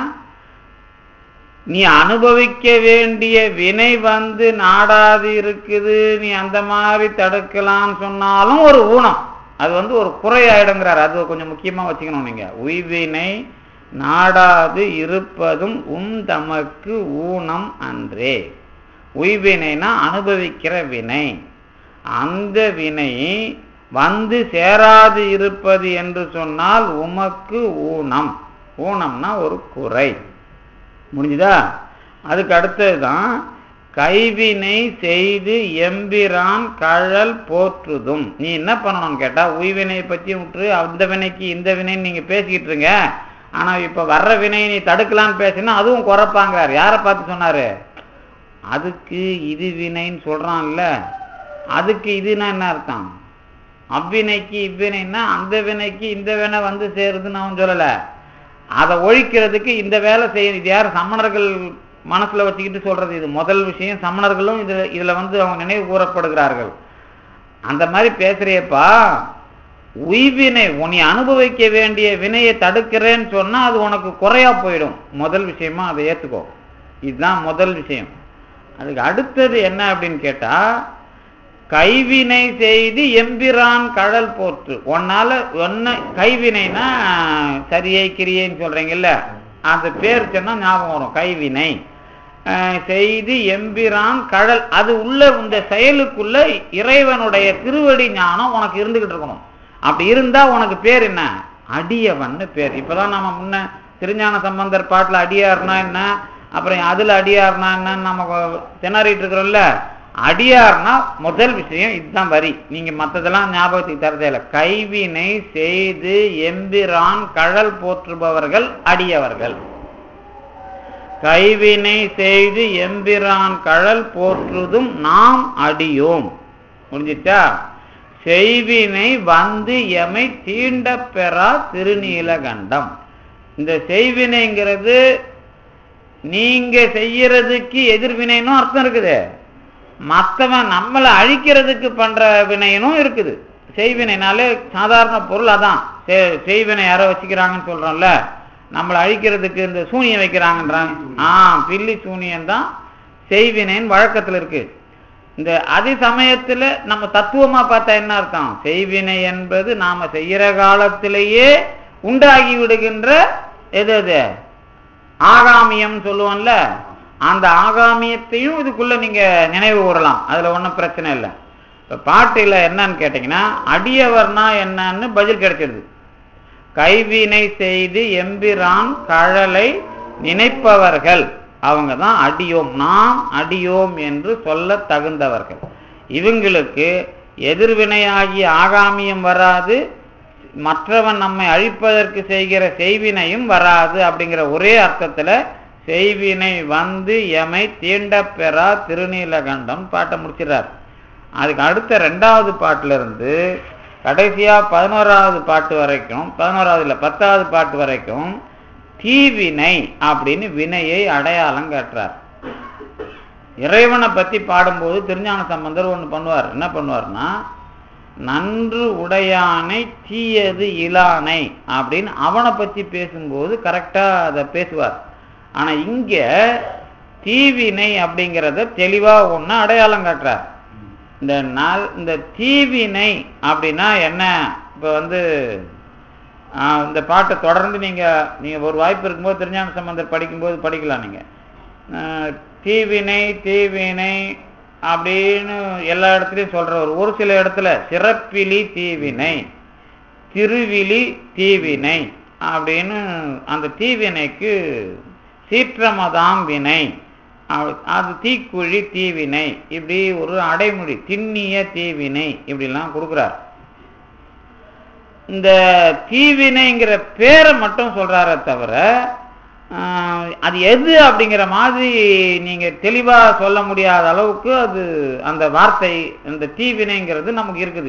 நீ அனுபவிக்க வேண்டிய வினை வந்து நாடாது இருக்குது நீ அந்த மாதிரி தடுக்கலாம்னு சொன்னாலும் ஒரு ஊனம் அது வந்து ஒரு குறையாயிடுங்கிறார் அது கொஞ்சம் முக்கியமா வச்சுக்கணும் நீங்க உய்வினை நாடாது இருப்பதும் உம் தமக்கு ஊனம் அன்றே உய்வினைனா அனுபவிக்கிற வினை அந்த வினை வந்து சேராது இருப்பது என்று சொன்னால் உமக்கு ஊனம் ஊனம்னா ஒரு குறை முடிஞ்சுதா அதுக்கு அடுத்ததுதான் கைவினை செய்து எம்பிரான் கழல் போற்றுதும் நீ என்ன பண்ணணும்னு கேட்டா உய்வினை பத்தி விட்டு அந்த வினைக்கு இந்த வினைன்னு நீங்க பேசிக்கிட்டு இருங்க ஆனா இப்ப வர்ற வினையை நீ தடுக்கலான்னு பேசினா அதுவும் குறைப்பாங்கிறார் யாரை பார்த்து சொன்னாரு அதுக்கு இது வினைன்னு சொல்றான்ல அதுக்கு இதுனா என்ன அர்த்தம் அவ்வினைக்கு இவ்வினைன்னா அந்த வினைக்கு இந்த வினை வந்து சேருதுன்னு அவன் சொல்லல அதை ஒழிக்கிறதுக்கு இந்த வேலை செய்ய இது யார் சமணர்கள் மனசுல வச்சுக்கிட்டு சொல்றது இது முதல் விஷயம் சமணர்களும் இதுல இதுல வந்து அவங்க நினைவு கூறப்படுகிறார்கள் அந்த மாதிரி பேசுறியப்பா உய்வினை நீ அனுபவிக்க வேண்டிய வினையை தடுக்கிறேன்னு சொன்னா அது உனக்கு குறையா போயிடும் முதல் விஷயமா அதை ஏத்துக்கோ இதுதான் முதல் விஷயம் அதுக்கு அடுத்தது என்ன அப்படின்னு கேட்டா கைவினை செய்து எம்பிரான் கடல் போற்று உன்னால ஒன்ன கைவினைனா சரியை கிரியைன்னு சொல்றீங்கல்ல அந்த பேர் சொன்னா ஞாபகம் வரும் கைவினை அஹ், செய்து எம்பிரான் கடல் அது உள்ள இந்த செயலுக்குள்ள இறைவனுடைய திருவடி ஞானம் உனக்கு இருந்துகிட்டு இருக்கணும் அப்படி இருந்தா உனக்கு பேர் என்ன அடியவன்னு பேர் இப்பதான் நம்ம முன்ன திருஞான சம்பந்தர் பாட்டுல அடியார்னா என்ன அப்புறம் அதுல அடியார்னா என்னன்னு நம்ம திணறிட்டு இருக்கிறோம்ல அடியார்னா முதல் விஷயம் இதுதான் வரி நீங்க மத்ததெல்லாம் ஞாபகத்துக்கு தரதே இல்லை கைவினை செய்து எம்பிரான் கழல் போற்றுபவர்கள் அடியவர்கள் கைவினை செய்து எம்பிரான் கழல் போற்றுதும் நாம் அடியோம் புரிஞ்சிட்டா செய்வினை வந்து எமை தீண்ட பெறா திருநீலகண்டம் இந்த செய்வினைங்கிறது நீங்க செய்யறதுக்கு எதிர்வினைனும் அர்த்தம் இருக்குது மத்தவன் நம்மளை அழிக்கிறதுக்கு பண்ற வினைனும் இருக்குது செய்வினைனாலே சாதாரண பொருள் அதான் செய்- செய்வினை யாரோ வச்சுக்கிறாங்கன்னு சொல்றோம்ல நம்மளை அழிக்கிறதுக்கு இந்த சூனியம் வைக்கிறாங்கன்றாங்க ஆ பில்லி சூனியம் தான் செய்வினைன்னு வழக்கத்துல இருக்கு இந்த அதே சமயத்துல நம்ம தத்துவமா பார்த்தா என்ன அர்த்தம் செய்வினை என்பது நாம செய்யற காலத்திலேயே உண்டாகி விடுகின்ற எது அது ஆகாமியம் சொல்லுவோம்ல அந்த ஆகாமியத்தையும் இதுக்குள்ள நீங்க நினைவு கூறலாம் அதுல ஒண்ணும் பிரச்சனை இல்லை இப்ப பாட்டுல என்னன்னு கேட்டீங்கன்னா அடியவர்னா என்னன்னு பதில் கிடைச்சிருது கைவினை செய்து எம்பிரான் கழலை நினைப்பவர்கள் அவங்க தான் அடியோம் நாம் அடியோம் என்று சொல்ல தகுந்தவர்கள் இவங்களுக்கு எதிர்வினையாகிய ஆகாமியம் வராது மற்றவன் நம்மை அழிப்பதற்கு செய்கிற செய்வினையும் வராது அப்படிங்கிற ஒரே அர்த்தத்துல செய்வினை வந்து எமை தீண்ட பெறா திருநீலகண்டம் பாட்டை முடிச்சிடறார் அதுக்கு அடுத்த ரெண்டாவது பாட்டுல இருந்து கடைசியா பதினோராவது பாட்டு வரைக்கும் பதினோராவது இல்ல பத்தாவது பாட்டு வரைக்கும் தீவினை அப்படின்னு வினையை அடையாளம் காட்டுறார் இறைவனை பத்தி பாடும்போது திருஞான சம்பந்தர் ஒண்ணு பண்ணுவார் என்ன பண்ணுவார்னா நன்று உடையானை தீயது இலானை அப்படின்னு அவனை பத்தி பேசும்போது கரெக்டா அதை பேசுவார் ஆனா இங்க தீவினை அப்படிங்கிறத தெளிவா ஒண்ணு அடையாளம் காட்டுறார் இந்த நாள் இந்த தீவினை அப்படின்னா என்ன இப்ப வந்து ஆஹ், இந்த பாட்டை தொடர்ந்து நீங்க நீங்க ஒரு வாய்ப்பு இருக்கும்போது திருஞான சம்பந்தர் படிக்கும்போது படிக்கலாம் நீங்க ஆஹ், தீவினை தீவினை அப்படின்னு எல்லா இடத்துலையும் சொல்றவர் ஒரு சில இடத்துல சிறப்பிலி தீவினை திருவிழி தீவினை அப்படின்னு அந்த தீவினைக்கு சீற்றமதாம் வினை அவ- அது தீக்குழி தீவினை இப்படி ஒரு அடைமொழி திண்ணிய தீவினை இப்படிலாம் கொடுக்குறார் இந்த தீவினைங்கிற பேரை மட்டும் சொல்றாரே தவிர ஆஹ், அது எது அப்படிங்கிற மாதிரி நீங்க தெளிவா சொல்ல முடியாத அளவுக்கு அது அந்த வார்த்தை அந்த தீவினைங்கிறது நமக்கு இருக்குது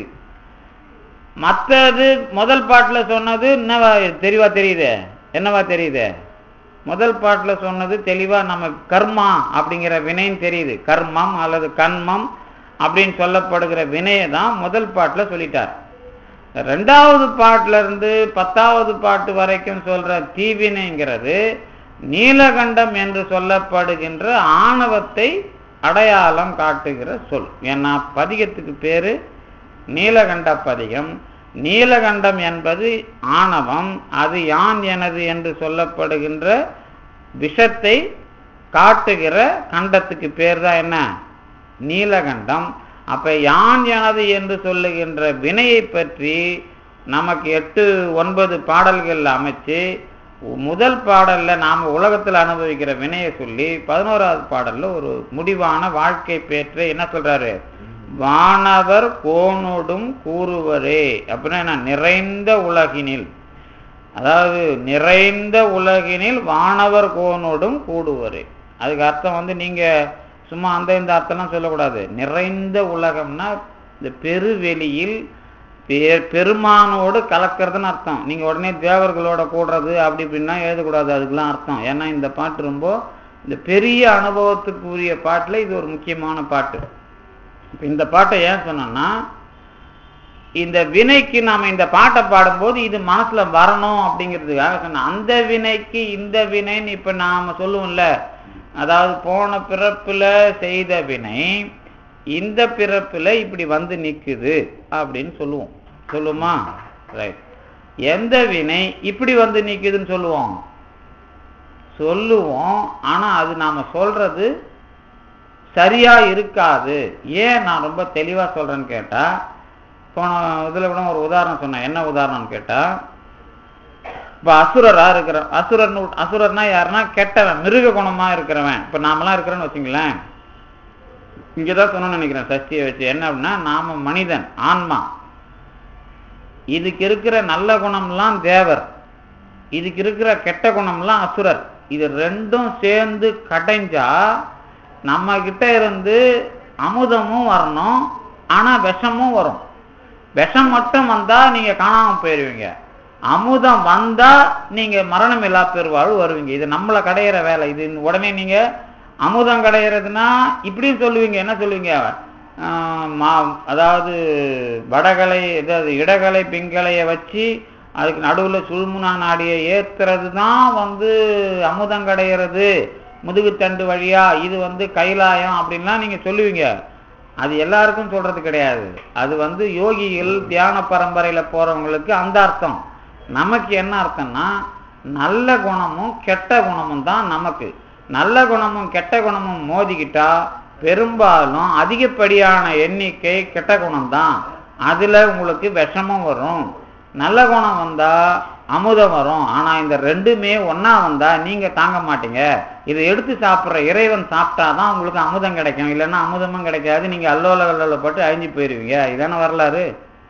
மற்றது முதல் பாட்டுல சொன்னது என்னவா தெளிவா தெரியுது என்னவா தெரியுது முதல் பாட்டுல சொன்னது தெளிவா நம்ம கர்மா அப்படிங்கிற வினைன்னு தெரியுது கர்மம் அல்லது கண்மம் அப்படின்னு சொல்லப்படுகிற வினையை தான் முதல் பாட்டுல சொல்லிட்டார் ரெண்டாவது பாட்டுல இருந்து பத்தாவது பாட்டு வரைக்கும் சொல்ற தீவினைங்கிறது நீலகண்டம் என்று சொல்லப்படுகின்ற ஆணவத்தை அடையாளம் காட்டுகிற சொல் ஏன்னா பதிகத்துக்கு பேரு நீலகண்ட பதிகம் நீலகண்டம் என்பது ஆணவம் அது யான் எனது என்று சொல்லப்படுகின்ற விஷத்தை காட்டுகிற கண்டத்துக்கு பேர் தான் என்ன நீலகண்டம் அப்ப யான் எனது என்று சொல்லுகின்ற வினையை பற்றி நமக்கு எட்டு ஒன்பது பாடல்கள் அமைச்சு முதல் பாடல்ல நாம உலகத்தில் அனுபவிக்கிற வினையை சொல்லி பதினோராவது பாடல்ல ஒரு முடிவான வாழ்க்கை பேற்றை என்ன சொல்றாரு வானவர் கோனோடும் கூறுவரே அப்படின்னா என்ன? நிறைந்த உலகினில் அதாவது நிறைந்த உலகினில் வானவர் கோனோடும் கூடுவரே அதுக்கு அர்த்தம் வந்து நீங்க சும்மா அந்த இந்த அர்த்தம்லாம் சொல்லக்கூடாது நிறைந்த உலகம்னா இந்த பெருவெளியில் பெ- பெருமானோடு கலக்கிறதுன்னு அர்த்தம் நீங்க உடனே தேவர்களோட கூடுறது அப்படி இப்படின்னா எழுதக்கூடாது அதுக்கெல்லாம் அர்த்தம் ஏன்னா இந்த பாட்டு ரொம்ப இந்த பெரிய அனுபவத்துக்கு உரிய பாட்டுல இது ஒரு முக்கியமான பாட்டு இப்ப இந்த பாட்டை ஏன் சொன்னோம்னா இந்த வினைக்கு நாம இந்த பாட்டை பாடும்போது இது மனசுல வரணும் அப்படிங்கிறதுக்காக சொன்னேன் அந்த வினைக்கு இந்த வினைன்னு இப்ப நாம சொல்லுவோம்ல அதாவது போன பிறப்புல செய்த வினை இந்த பிறப்புல இப்படி வந்து நிக்குது அப்படின்னு சொல்லுவோம் சொல்லுமா ரைட் எந்த வினை இப்படி வந்து நிக்குதுன்னு சொல்லுவோம் சொல்லுவோம் ஆனா அது நாம சொல்றது சரியா இருக்காது ஏன் நான் ரொம்ப தெளிவா சொல்றேன்னு கேட்டா போன இதுல கூட ஒரு உதாரணம் சொன்னேன் என்ன உதாரணம்னு கேட்டா இப்ப அசுரரா இருக்கிற அசுரன் அசுரர்னா யாருன்னா கெட்டவன் மிருக குணமா இருக்கிறவன் இப்ப நாமெல்லாம் இருக்கிறோன்னு வச்சுங்களேன் இங்கதான் சொன்னோம்னு நினைக்கிறேன் சஷ்டியை வச்சு என்ன அப்படின்னா நாம மனிதன் ஆன்மா இதுக்கு இருக்கிற நல்ல குணம்லாம் தேவர் இதுக்கு இருக்கிற கெட்ட குணம்லாம் அசுரர் இது ரெண்டும் சேர்ந்து கடைஞ்சா நம்ம கிட்ட இருந்து அமுதமும் வரணும் ஆனா விஷமும் வரும் விஷம் மட்டும் வந்தா நீங்க காணாம போயிருவீங்க அமுதம் வந்தா நீங்க மரணம் இல்லா பெருவாழ் வருவீங்க இது நம்மள கடையிற வேலை இது உடனே நீங்க அமுதம் கடையிறதுனா இப்படியும் சொல்லுவீங்க என்ன சொல்லுவீங்க ஆஹ் மா- அதாவது வடகலை அதாவது இடகலை பிங்கலைய வச்சு அதுக்கு நடுவுல சுழுமுனா நாடியை ஏத்துறது தான் வந்து அமுதம் கடையிறது முதுகுத்தண்டு வழியா இது வந்து கைலாயம் அப்படின்லாம் நீங்க சொல்லுவீங்க அது எல்லாருக்கும் சொல்றது கிடையாது அது வந்து யோகிகள் தியான பரம்பரையில போறவங்களுக்கு அந்த அர்த்தம் நமக்கு என்ன அர்த்தம்னா நல்ல குணமும் கெட்ட குணமும் தான் நமக்கு நல்ல குணமும் கெட்ட குணமும் மோதிக்கிட்டா பெரும்பாலும் அதிகப்படியான எண்ணிக்கை கெட்ட குணம் தான் அதுல உங்களுக்கு விஷமும் வரும் நல்ல குணம் வந்தா அமுதம் வரும் ஆனா இந்த ரெண்டுமே ஒண்ணா வந்தா நீங்க தாங்க மாட்டீங்க இதை எடுத்து சாப்பிடுற இறைவன் சாப்பிட்டாதான் உங்களுக்கு அமுதம் கிடைக்கும் இல்லைன்னா அமுதமும் கிடைக்காது நீங்க அல்லோல அல்லோலப்பட்டு அழிஞ்சு போயிருவீங்க இதான வரலாறு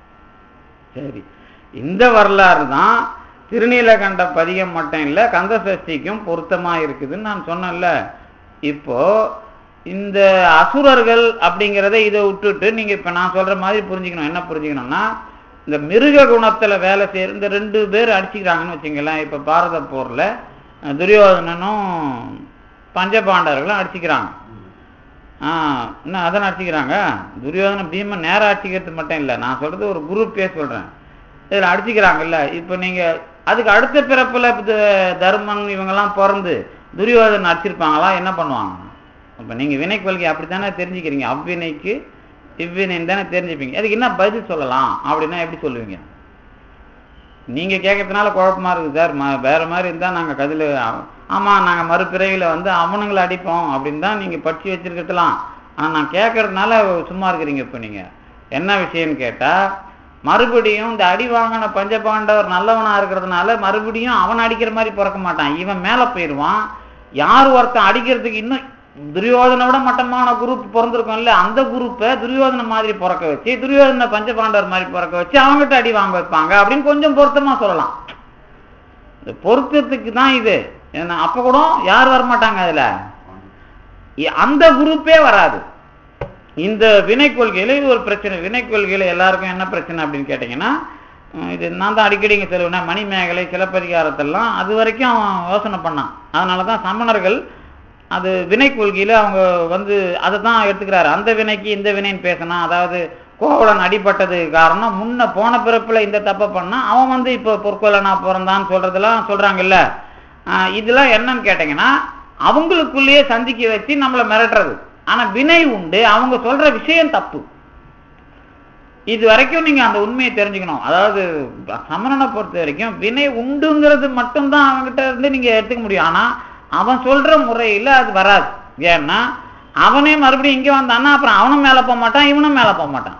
சரி இந்த வரலாறு தான் திருநீலகண்ட பதிகம் மட்டும் இல்ல கந்த சஷ்டிக்கும் பொருத்தமா இருக்குதுன்னு நான் சொன்னேன்ல இப்போ இந்த அசுரர்கள் அப்படிங்கிறத இதை விட்டுட்டு நீங்க இப்ப நான் சொல்ற மாதிரி புரிஞ்சுக்கணும் என்ன புரிஞ்சுக்கணும்னா இந்த மிருக குணத்துல வேலை செய்யற இந்த ரெண்டு பேர் அடிச்சுக்கிறாங்கன்னு வச்சுங்களேன் இப்ப பாரத போர்ல அஹ், துரியோதனனும் பஞ்சபாண்டவர்களும் அடிச்சுக்கிறாங்க ஆஹ் என்ன அதை அடிச்சுக்கிறாங்க துரியோதன பீமன் நேரா அடிச்சுக்கிறது மட்டும் இல்லை நான் சொல்றது ஒரு குரூப்பே சொல்றேன் இதில் அடிச்சுக்கிறாங்கல்ல இப்போ நீங்க அதுக்கு அடுத்த பிறப்புல இப்ப த- தர்மன் இவங்கெல்லாம் பிறந்து துரியோதனன் அடிச்சிருப்பாங்களா என்ன பண்ணுவாங்க அப்ப நீங்க வினை கொள்கை அப்படித்தானே தெரிஞ்சுக்கிறீங்க அவ்வினைக்கு இவ்வினைன்னு தானே தெரிஞ்சுப்பீங்க அதுக்கு என்ன பதில் சொல்லலாம் அப்படின்னா எப்படி சொல்லுவீங்க நீங்க கேட்கறதுனால குழப்பமா இருக்குது சார் ம- வேற மாதிரி இருந்தா நாங்க கதில ஆமா நாங்க மறுபிறவியில வந்து அவனுங்களை அடிப்போம் அப்படின்னு தான் நீங்க படிச்சு வச்சிருக்கலாம் ஆனால் நான் கேட்கறதுனால சும்மா இருக்கிறீங்க இப்போ நீங்கள் என்ன விஷயம்னு கேட்டால் மறுபடியும் இந்த அடி வாங்கின பஞ்சபாண்டவர் நல்லவனா இருக்கிறதுனால மறுபடியும் அவன் அடிக்கிற மாதிரி பிறக்க மாட்டான் இவன் மேலே போயிடுவான் யார் ஒருத்தன் அடிக்கிறதுக்கு இன்னும் துரியோதனை விட மட்டமான குரூப் பிறந்திருக்கும்ல அந்த குரூப்பை துரியோதனை மாதிரி பிறக்க வச்சு துரியோதனை பஞ்சபாண்டவர் மாதிரி பிறக்க வச்சு அவங்ககிட்ட அடி வாங்க வைப்பாங்க அப்படின்னு கொஞ்சம் பொருத்தமா சொல்லலாம் இந்த பொருத்தத்துக்கு தான் இது ஏன்னா அப்ப கூட யார் வரமாட்டாங்க அதுல இ- அந்த குரூப்பே வராது இந்த வினை கொள்கையில இது ஒரு பிரச்சனை வினை கொள்கையில எல்லாருக்கும் என்ன பிரச்சனை அப்படின்னு கேட்டீங்கன்னா உம், இது நான் தான் அடிக்கடி இங்கே சொல்லுவேன் மணிமேகலை சிலப்பதிகாரத்தெல்லாம் அது வரைக்கும் அவன் யோசனை பண்ணான் அதனால தான் சமணர்கள் அது வினை கொள்கையில அவங்க வந்து அதை தான் எடுத்துக்கிறாரு அந்த வினைக்கு இந்த வினைன்னு பேசினா அதாவது கோவலன் அடிபட்டது காரணம் முன்ன போன பிறப்புல இந்த தப்பை பண்ணா அவன் வந்து இப்போ பொற்கொலனா பிறந்தான்னு சொல்றதெல்லாம் சொல்றாங்கல்ல ஆஹ் இதெல்லாம் என்னன்னு கேட்டீங்கன்னா அவங்களுக்குள்ளேயே சந்திக்க வச்சு நம்மளை மிரட்டுறது ஆனா வினை உண்டு அவங்க சொல்ற விஷயம் தப்பு இது வரைக்கும் நீங்க அந்த உண்மையை தெரிஞ்சுக்கணும் அதாவது சமணனை பொறுத்த வரைக்கும் வினை உண்டுங்கிறது மட்டும்தான் அவன்கிட்ட இருந்து நீங்க எடுத்துக்க முடியும் ஆனா அவன் சொல்ற முறையில அது வராது ஏன்னா அவனே மறுபடியும் இங்க வந்தான்னா அப்புறம் அவனும் மேல போக மாட்டான் இவனும் மேல போக மாட்டான்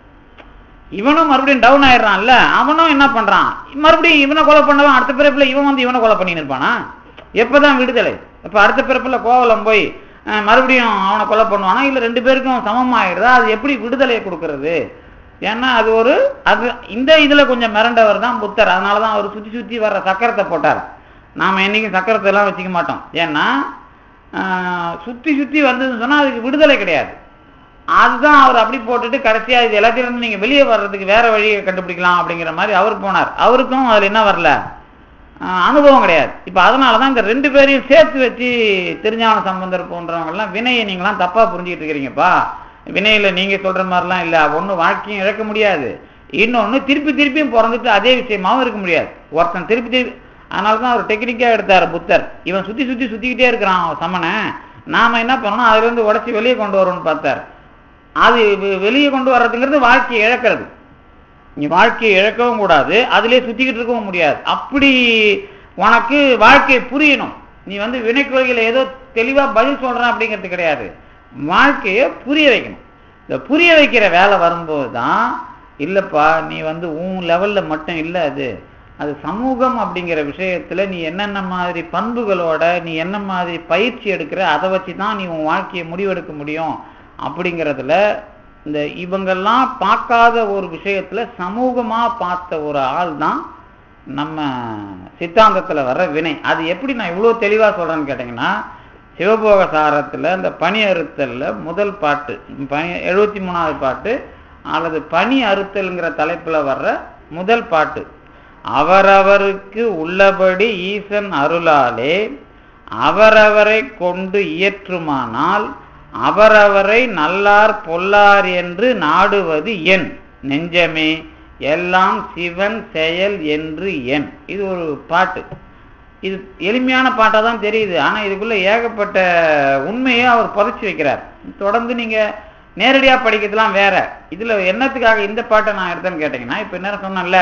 இவனும் மறுபடியும் டவுன் ஆயிடுறான்ல அவனும் என்ன பண்றான் மறுபடியும் இவனை கொலை பண்ணவன் அடுத்த பிறப்புல இவன் வந்து இவனை கொலை பண்ணின்னு இருப்பானா எப்பதான் விடுதலை இப்ப அடுத்த பிறப்புல கோவலம் போய் அஹ், மறுபடியும் அவனை கொலை பண்ணுவானா இல்ல ரெண்டு பேருக்கும் சமமாயிடுதா அது எப்படி விடுதலையை கொடுக்கறது ஏன்னா அது ஒரு அது இந்த இதுல கொஞ்சம் மிரண்டவர் தான் புத்தர் அதனாலதான் அவர் சுத்தி சுத்தி வர்ற சக்கரத்தை போட்டார் நாம என்னைக்கும் சக்கரத்தை எல்லாம் வச்சுக்க மாட்டோம் ஏன்னா ஆஹ், சுத்தி சுத்தி வந்ததுன்னு சொன்னா அதுக்கு விடுதலை கிடையாது அதுதான் அவர் அப்படி போட்டுட்டு கடைசியா இது எல்லாத்தையும் இருந்து நீங்க வெளியே வர்றதுக்கு வேற வழியை கண்டுபிடிக்கலாம் அப்படிங்கிற மாதிரி அவர் போனார் அவருக்கும் அதுல என்ன வரல ஆஹ், அனுபவம் கிடையாது இப்ப அதனாலதான் இந்த ரெண்டு பேரையும் சேர்த்து வச்சு திருஞான சம்பந்தர் போன்றவங்க எல்லாம் வினையை நீங்களாம் தப்பா புரிஞ்சுக்கிட்டு இருக்கிறீங்கப்பா வினையில நீங்க சொல்ற மாதிரிலாம் இல்ல ஒண்ணு வாழ்க்கையும் இழக்க முடியாது இன்னொன்னு திருப்பி திருப்பியும் பிறந்துட்டு அதே விஷயமாவும் இருக்க முடியாது ஒருத்தன் திருப்பி திருப்பி அதனால தான் அவர் டெக்னிக்கா எடுத்தார் புத்தர் இவன் சுத்தி சுத்தி சுத்திக்கிட்டே இருக்கிறான் சமனை நாம என்ன பண்ணணும் அதுல இருந்து உடச்சி வெளியே கொண்டு வரணும்னு பார்த்தார் அது வெ- வெளியே கொண்டு வர்றதுங்கிறது வாழ்க்கையை இழக்கிறது நீ வாழ்க்கையை இழக்கவும் கூடாது அதிலே சுத்திக்கிட்டு இருக்கவும் முடியாது அப்படி உனக்கு வாழ்க்கை புரியணும் நீ வந்து வினைக்கொள்கையில ஏதோ தெளிவா பதில் சொல்றேன் அப்படிங்கிறது கிடையாது வாழ்க்கையை புரிய வைக்கணும் இந்த புரிய வைக்கிற வேலை வரும்போது தான் இல்லப்பா நீ வந்து உன் லெவல்ல மட்டும் இல்லை அது அது சமூகம் அப்படிங்கிற விஷயத்துல நீ என்னென்ன மாதிரி பண்புகளோட நீ என்ன மாதிரி பயிற்சி எடுக்கிற அதை வச்சு தான் நீ உன் வாழ்க்கையை முடிவெடுக்க முடியும் அப்படிங்கிறதுல இந்த இவங்கெல்லாம் பார்க்காத ஒரு விஷயத்துல சமூகமா பார்த்த ஒரு ஆள் தான் நம்ம சித்தாந்தத்துல வர்ற வினை அது எப்படி நான் இவ்வளவு தெளிவா சொல்றேன்னு கேட்டீங்கன்னா சிவபோக சாரத்துல இந்த பனி அறுத்தல்ல முதல் பாட்டு பனி எழுபத்தி மூணாவது பாட்டு அல்லது பனி அறுத்தல்ங்கிற தலைப்புல வர்ற முதல் பாட்டு அவரவருக்கு உள்ளபடி ஈசன் அருளாலே அவரவரை கொண்டு இயற்றுமானால் அவரவரை நல்லார் பொல்லார் என்று நாடுவது என் நெஞ்சமே எல்லாம் சிவன் செயல் என்று என் இது ஒரு பாட்டு இது எளிமையான பாட்டா தான் தெரியுது ஆனா இதுக்குள்ள ஏகப்பட்ட உண்மையை அவர் புதைச்சி வைக்கிறார் தொடர்ந்து நீங்க நேரடியா படிக்கிறதுலாம் வேற இதுல என்னத்துக்காக இந்த பாட்டை நான் எடுத்தேன்னு கேட்டீங்கன்னா இப்ப என்ன சொன்னேன்ல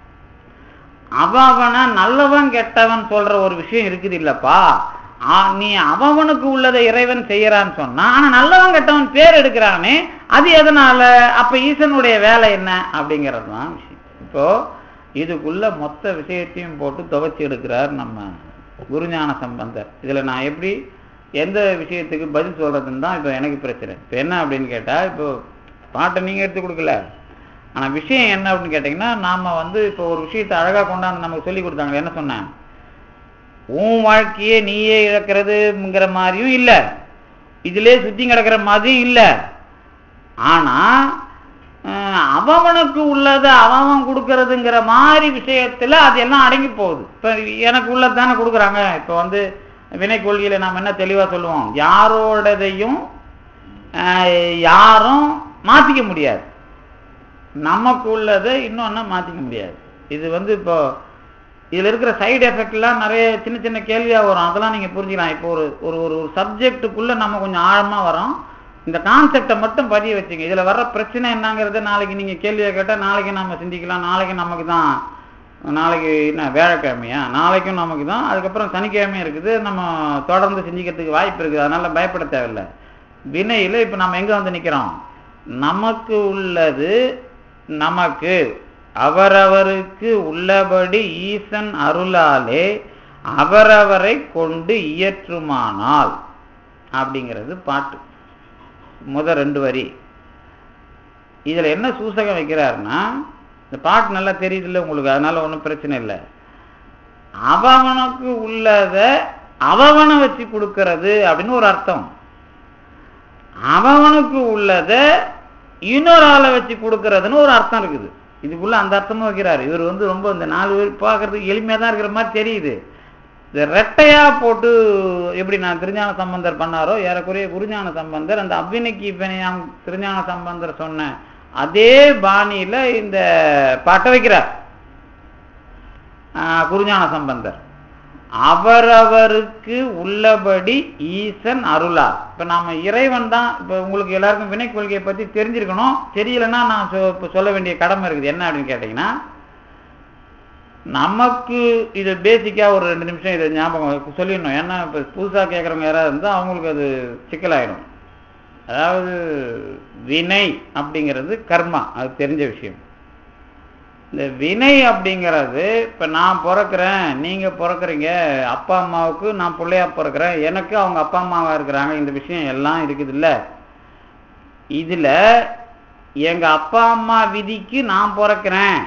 அவனை நல்லவன் கெட்டவன் சொல்ற ஒரு விஷயம் இருக்குது இல்லப்பா ஆ, நீ அவனுக்கு உள்ளதை இறைவன் செய்யறான்னு சொன்னா ஆனா நல்லவன் கெட்டவன் பேர் எடுக்கிறானே அது எதனால அப்ப ஈசனுடைய வேலை என்ன அப்படிங்கிறது தான் விஷயம் இப்போ இதுக்குள்ள மொத்த விஷயத்தையும் போட்டு துவைச்சி எடுக்கிறார் நம்ம குருஞான சம்பந்தர் இதுல நான் எப்படி எந்த விஷயத்துக்கு பதில் சொல்றதுன்னு தான் இப்போ எனக்கு பிரச்சனை இப்போ என்ன அப்படின்னு கேட்டா இப்போ பாட்டை நீங்க எடுத்து கொடுக்கல ஆனா விஷயம் என்ன அப்படின்னு கேட்டீங்கன்னா நாம வந்து இப்போ ஒரு விஷயத்தை அழகா கொண்டாந்து நமக்கு சொல்லி கொடுத்தாங்க என்ன சொன்னேன் உன் வாழ்க்கையே நீயே இழக்கிறதுங்கிற மாதிரியும் இல்ல இதிலே சுத்தி கிடக்கிற மாதிரியும் இல்ல ஆனா அஹ், அவனுக்கு உள்ளதை அவன் கொடுக்கறதுங்கிற மாதிரி விஷயத்துல அது எல்லாம் அடங்கி போகுது இப்ப எனக்கு உள்ளது தானே கொடுக்குறாங்க இப்ப வந்து வினை கொள்கையில நாம் என்ன தெளிவா சொல்லுவோம் யாரோடதையும் அஹ், யாரும் மாத்திக்க முடியாது நமக்கு உள்ளதை இன்னொன்னு மாத்திக்க முடியாது இது வந்து இப்போ இதுல இருக்கிற சைடு எஃபெக்ட்லாம் நிறைய சின்ன சின்ன கேள்வியா வரும் அதெல்லாம் நீங்க புரிஞ்சுக்கலாம் இப்போ ஒரு ஒரு ஒரு ஒரு சப்ஜெக்டுக்குள்ள நம்ம கொஞ்சம் ஆழமா வரோம் இந்த கான்செப்டை மட்டும் பதிய வச்சுங்க இதுல வர்ற பிரச்சனை என்னங்கிறத நாளைக்கு நீங்க கேள்வியை கேட்டா நாளைக்கு நம்ம சிந்திக்கலாம் நாளைக்கு நமக்கு தான் நாளைக்கு என்ன வியாழக்கிழமையா நாளைக்கும் நமக்கு தான் அதுக்கப்புறம் சனிக்கிழமையும் இருக்குது நம்ம தொடர்ந்து சிந்திக்கிறதுக்கு வாய்ப்பு இருக்குது அதனால பயப்பட தேவையில்லை வினையில இப்ப நம்ம எங்க வந்து நிக்கிறோம் நமக்கு உள்ளது நமக்கு அவரவருக்கு உள்ளபடி ஈசன் அருளாலே அவரவரை கொண்டு இயற்றுமானால் அப்படிங்கிறது பாட்டு முத ரெண்டு வரி இதுல என்ன சூசகம் வைக்கிறாருன்னா இந்த பாட்டு நல்லா தெரியுதுல்ல உங்களுக்கு அதனால ஒன்றும் பிரச்சனை இல்லை அவனுக்கு உள்ளத அவனை வச்சு கொடுக்கறது அப்படின்னு ஒரு அர்த்தம் அவனுக்கு உள்ளத இன்னொரு ஆளை வச்சு கொடுக்கறதுன்னு ஒரு அர்த்தம் இருக்குது இதுக்குள்ள அந்த அர்த்தமும் வைக்கிறாரு இவர் வந்து ரொம்ப இந்த நாலு பேர் பார்க்கறதுக்கு எளிமையா தான் இருக்கிற மாதிரி தெரியுது இந்த ரெட்டையா போட்டு எப்படி நான் திருஞான சம்பந்தர் பண்ணாரோ ஏறக்குறைய குருஞான சம்பந்தர் அந்த அவ்வினைக்கு வினையாம் திருஞான சம்பந்தர் சொன்ன அதே பாணியில இந்த பாட்டை வைக்கிறார் ஆஹ் குருஞான சம்பந்தர் அவரவருக்கு உள்ளபடி ஈசன் அருளார் இப்ப நாம இறைவன் தான் இப்ப உங்களுக்கு எல்லாருக்கும் வினை கொள்கையை பத்தி தெரிஞ்சிருக்கணும் தெரியலன்னா நான் சொ- இப்ப சொல்ல வேண்டிய கடமை இருக்குது என்ன அப்படின்னு கேட்டீங்கன்னா நமக்கு இது பேசிக்கா ஒரு ரெண்டு நிமிஷம் இதை ஞாபகம் சொல்லிடணும் ஏன்னா இப்ப புதுசா கேட்கறவங்க யாராவது இருந்தா அவங்களுக்கு அது சிக்கலாயிடும் அதாவது வினை அப்படிங்கிறது கர்மா அது தெரிஞ்ச விஷயம் இந்த வினை அப்படிங்கிறது இப்ப நான் பிறக்கிறேன் நீங்க பிறக்கிறீங்க அப்பா அம்மாவுக்கு நான் பிள்ளையா பிறக்கிறேன் எனக்கு அவங்க அப்பா அம்மாவா இருக்கிறாங்க இந்த விஷயம் எல்லாம் இருக்குது இல்ல இதுல எங்க அப்பா அம்மா விதிக்கு நான் பிறக்கிறேன்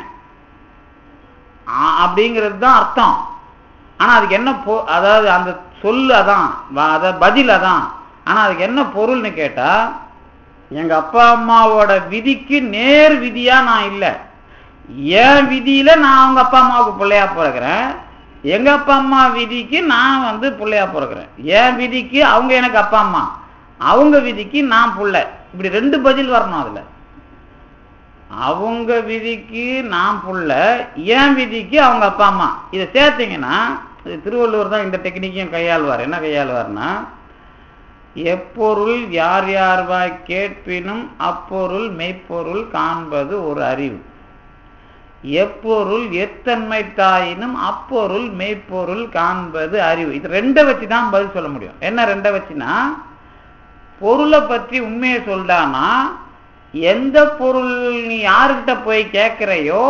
ஆ- அப்படிங்கிறது தான் அர்த்தம் ஆனா அதுக்கு என்ன பொ அதாவது அந்த சொல்லு அதான் வ- அத பதில் அதான் ஆனா அதுக்கு என்ன பொருள்னு கேட்டா எங்க அப்பா அம்மாவோட விதிக்கு நேர் விதியா நான் இல்லை என் விதியில நான் அவங்க அப்பா அம்மாவுக்கு பிள்ளையா பிறக்கிறேன் எங்க அப்பா அம்மா விதிக்கு நான் வந்து பிள்ளையா பிறக்கிறேன் என் விதிக்கு அவங்க எனக்கு அப்பா அம்மா அவங்க விதிக்கு நான் புள்ள இப்படி ரெண்டு பதில் வரணும் அதுல அவங்க விதிக்கு நான் புள்ள என் விதிக்கு அவங்க அப்பா அம்மா இதை சேர்த்தீங்கன்னா இது திருவள்ளுவர் தான் இந்த டெக்னிக்கையும் கையாளுவார் என்ன கையாளுவார்னா எப்பொருள் யார் யார்வாய் கேட்பினும் அப்பொருள் மெய்ப்பொருள் காண்பது ஒரு அறிவு எப்பொருள் எத்தன்மை தாயினும் அப்பொருள் மெய்ப்பொருள் காண்பது அறிவு இது ரெண்டை வச்சு தான் பதில் சொல்ல முடியும் என்ன ரெண்டை வச்சுனா பொருளை பற்றி உண்மையை சொல்றானா எந்த பொருள் நீ யாருக்கிட்ட போய் கேட்கிறையோ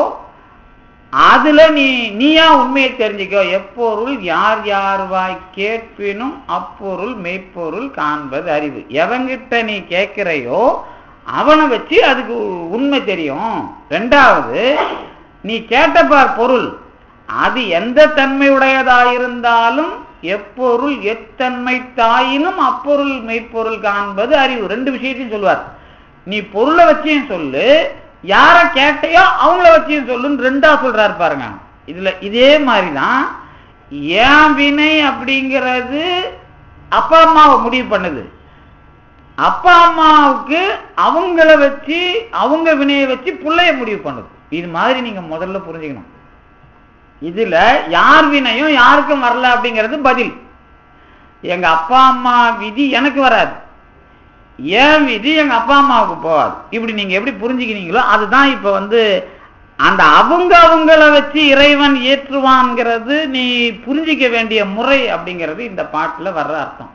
அதுல நீ நீயா உண்மையை தெரிஞ்சுக்கோ எப்பொருள் யார் யார் வாய் கேட்பினும் அப்பொருள் மெய்ப்பொருள் காண்பது அறிவு எவங்கிட்ட நீ கேட்கிறையோ அவனை வச்சு அதுக்கு உண்மை தெரியும் ரெண்டாவது நீ கேட்டபார் பொருள் அது எந்த தன்மையுடையதாயிருந்தாலும் எப்பொருள் எத்தன்மை தாயினும் அப்பொருள் மெய்ப்பொருள் காண்பது அறிவு ரெண்டு விஷயத்தையும் சொல்லுவார் நீ பொருளை வச்சியும் சொல்லு யார கேட்டையோ அவங்கள வச்சியும் சொல்லுன்னு ரெண்டா சொல்றாரு பாருங்க இதுல இதே மாதிரிதான் ஏன் வினை அப்படிங்கிறது அப்பா அம்மாவை முடிவு பண்ணுது அப்பா அம்மாவுக்கு அவங்கள வச்சு அவங்க வினையை வச்சு பிள்ளைய முடிவு பண்ணுது இது மாதிரி நீங்க முதல்ல புரிஞ்சுக்கணும் இதுல யார் வினையும் யாருக்கும் வரல அப்படிங்கிறது பதில் எங்க அப்பா அம்மா விதி எனக்கு வராது ஏன் விதி எங்க அப்பா அம்மாவுக்கு போகாது இப்படி நீங்க எப்படி புரிஞ்சுக்கிறீங்களோ அதுதான் இப்ப வந்து அந்த அவங்க அவங்கள வச்சு இறைவன் ஏற்றுவான்ங்கிறது நீ புரிஞ்சிக்க வேண்டிய முறை அப்படிங்கிறது இந்த பாட்டுல வர்ற அர்த்தம்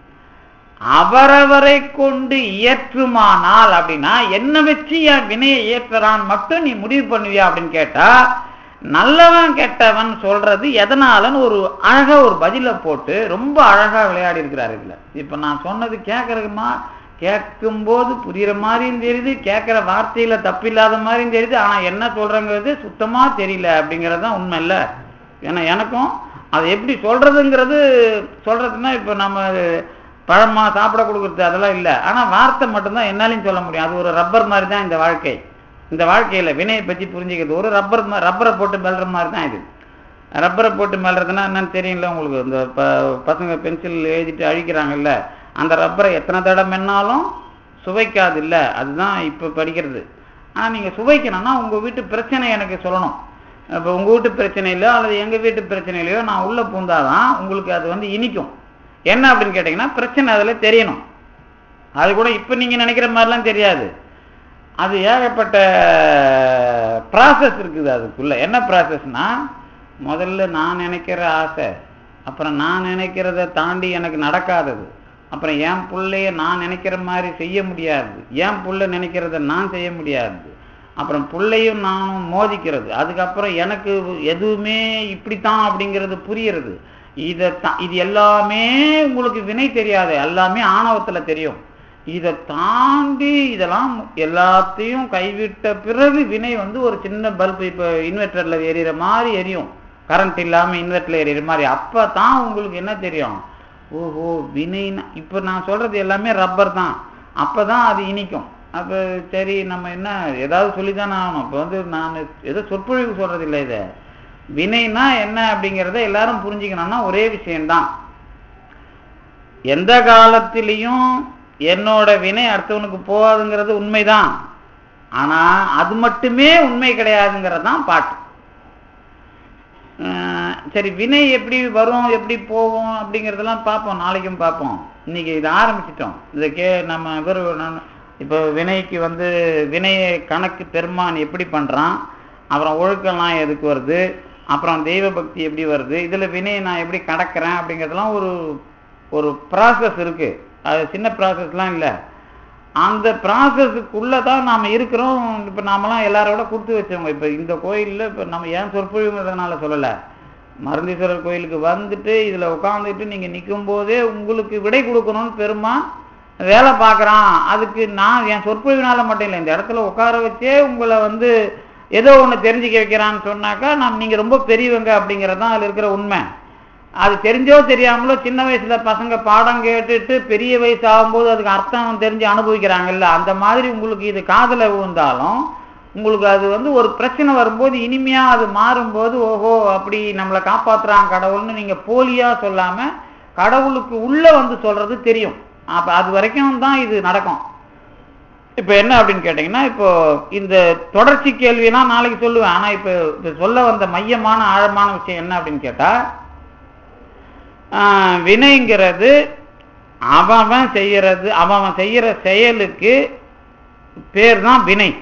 அவரவரை கொண்டு இயற்றுமானால் அப்படின்னா என்ன வச்சு என் வினையை ஏற்றுறான் மட்டும் நீ முடிவு பண்ணுவியா அப்படின்னு கேட்டா நல்லவன் கெட்டவன் சொல்றது எதனாலன்னு ஒரு அழகா ஒரு பதில போட்டு ரொம்ப அழகா விளையாடி இருக்கிறாரு இதுல இப்ப நான் சொன்னது கேட்கறதுமா கேட்கும்போது புரியுற மாதிரியும் தெரியுது கேட்கிற வார்த்தையில தப்பில்லாத மாதிரியும் தெரியுது ஆனா என்ன சொல்றங்கிறது சுத்தமா தெரியல அப்படிங்கிறது தான் உண்மை இல்ல ஏன்னா எனக்கும் அது எப்படி சொல்றதுங்கிறது சொல்றதுன்னா இப்ப நம்ம பழமா சாப்பிட கொடுக்கறது அதெல்லாம் இல்லை ஆனா வார்த்தை மட்டும்தான் என்னாலையும் சொல்ல முடியும் அது ஒரு ரப்பர் மாதிரி தான் இந்த வாழ்க்கை இந்த வாழ்க்கையில வினையை பத்தி புரிஞ்சுக்கிறது ஒரு ரப்பர் ரப்பரை போட்டு மெல்ற மாதிரி தான் இது ரப்பரை போட்டு மெல்றதுன்னா என்னன்னு தெரியல உங்களுக்கு இந்த ப பசங்க பென்சில் எழுதிட்டு அழிக்கிறாங்கல்ல அந்த ரப்பரை எத்தனை தடவை மென்னாலும் சுவைக்காது இல்ல அதுதான் இப்ப படிக்கிறது ஆனா நீங்க சுவைக்கணும்னா உங்க வீட்டு பிரச்சனை எனக்கு சொல்லணும் இப்போ உங்க வீட்டு பிரச்சனையிலயோ அல்லது எங்க வீட்டு பிரச்சனையிலயோ நான் உள்ள பூந்தாதான் உங்களுக்கு அது வந்து இனிக்கும் என்ன அப்படின்னு கேட்டீங்கன்னா பிரச்சனை அதுல தெரியணும் அது கூட இப்ப நீங்க நினைக்கிற மாதிரிலாம் தெரியாது அது ஏகப்பட்ட ப்ராசஸ் இருக்குது அதுக்குள்ள என்ன ப்ராசஸ்னா முதல்ல நான் நினைக்கிற ஆசை அப்புறம் நான் நினைக்கிறத தாண்டி எனக்கு நடக்காதது அப்புறம் என் பிள்ளைய நான் நினைக்கிற மாதிரி செய்ய முடியாது என் புள்ள நினைக்கிறத நான் செய்ய முடியாது அப்புறம் பிள்ளையும் நானும் மோதிக்கிறது அதுக்கப்புறம் எனக்கு எதுவுமே இப்படித்தான் அப்படிங்கிறது புரியுறது இதை இது எல்லாமே உங்களுக்கு வினை தெரியாது எல்லாமே ஆணவத்துல தெரியும் இதை தாண்டி இதெல்லாம் எல்லாத்தையும் கைவிட்ட பிறகு வினை வந்து ஒரு சின்ன பல்பு இப்போ இன்வெர்டர்ல எரியிற மாதிரி எரியும் கரண்ட் இல்லாம இன்வெர்டர்ல எரியிற மாதிரி அப்பதான் உங்களுக்கு என்ன தெரியும் ஓஹோ வினைனா இப்போ நான் சொல்றது எல்லாமே ரப்பர் தான் அப்பதான் அது இனிக்கும் அப்போ சரி நம்ம என்ன ஏதாவது சொல்லித்தானே ஆகணும் இப்போ வந்து நான் ஏதோ சொற்பொழிவு சொல்றது இல்லை இதை வினைனா என்ன அப்படிங்கிறத எல்லாரும் புரிஞ்சுக்கணும்னா ஒரே விஷயம்தான் எந்த காலத்திலையும் என்னோட வினை அடுத்தவனுக்கு போகாதுங்கிறது உண்மைதான் ஆனா அது மட்டுமே உண்மை கிடையாதுங்கிறது தான் பாட்டு சரி வினை எப்படி வரும் எப்படி போவோம் அப்படிங்கிறதெல்லாம் பார்ப்போம் நாளைக்கும் பார்ப்போம் இன்னைக்கு இதை ஆரம்பிச்சிட்டோம் இதை கே நம்ம இவர் இப்போ வினைக்கு வந்து வினையை கணக்கு பெருமான் எப்படி பண்ணுறான் அப்புறம் ஒழுக்கம்லாம் எதுக்கு வருது அப்புறம் தெய்வ பக்தி எப்படி வருது இதில் வினையை நான் எப்படி கடக்கிறேன் அப்படிங்கிறதுலாம் ஒரு ஒரு ப்ராசஸ் இருக்குது அது சின்ன ப்ராசஸ்லாம் இல்லை அந்த ப்ராசஸுக்குள்ளே தான் நாம் இருக்கிறோம் இப்போ நாமெல்லாம் எல்லாரோட கொடுத்து வச்சவங்க இப்போ இந்த கோயிலில் இப்போ நம்ம ஏன் சொற்பொழிவுங்கிறதுனால சொல்லலை மருந்தீஸ்வரர் கோயிலுக்கு வந்துட்டு இதில் உட்காந்துட்டு நீங்கள் நிற்கும் போதே உங்களுக்கு விடை கொடுக்கணும்னு பெருமா வேலை பார்க்குறான் அதுக்கு நான் என் சொற்பொழிவுனால மட்டும் இல்லை இந்த இடத்துல உட்கார வச்சே உங்களை வந்து ஏதோ ஒன்று தெரிஞ்சுக்க வைக்கிறான்னு சொன்னாக்கா நான் நீங்கள் ரொம்ப பெரியவங்க அப்படிங்கிறது தான் அதில் இருக்கிற உண்மை அது தெரிஞ்சோ தெரியாமலோ சின்ன வயசுல பசங்க பாடம் கேட்டுட்டு பெரிய வயசு ஆகும்போது அதுக்கு அர்த்தம் தெரிஞ்சு அனுபவிக்கிறாங்கல்ல அந்த மாதிரி உங்களுக்கு இது காதல விழுந்தாலும் உங்களுக்கு அது வந்து ஒரு பிரச்சனை வரும்போது இனிமையா அது மாறும்போது ஓஹோ அப்படி நம்மளை காப்பாத்துறான் கடவுள்னு நீங்க போலியா சொல்லாம கடவுளுக்கு உள்ள வந்து சொல்றது தெரியும் அப்ப அது வரைக்கும் தான் இது நடக்கும் இப்ப என்ன அப்படின்னு கேட்டீங்கன்னா இப்போ இந்த தொடர்ச்சி கேள்வினா நாளைக்கு சொல்லுவேன் ஆனா இப்ப இப்ப சொல்ல வந்த மையமான ஆழமான விஷயம் என்ன அப்படின்னு கேட்டா வினைங்கிறது அவன் செய்யறது அவன் செய்யற செயலுக்கு பேர் தான் வினை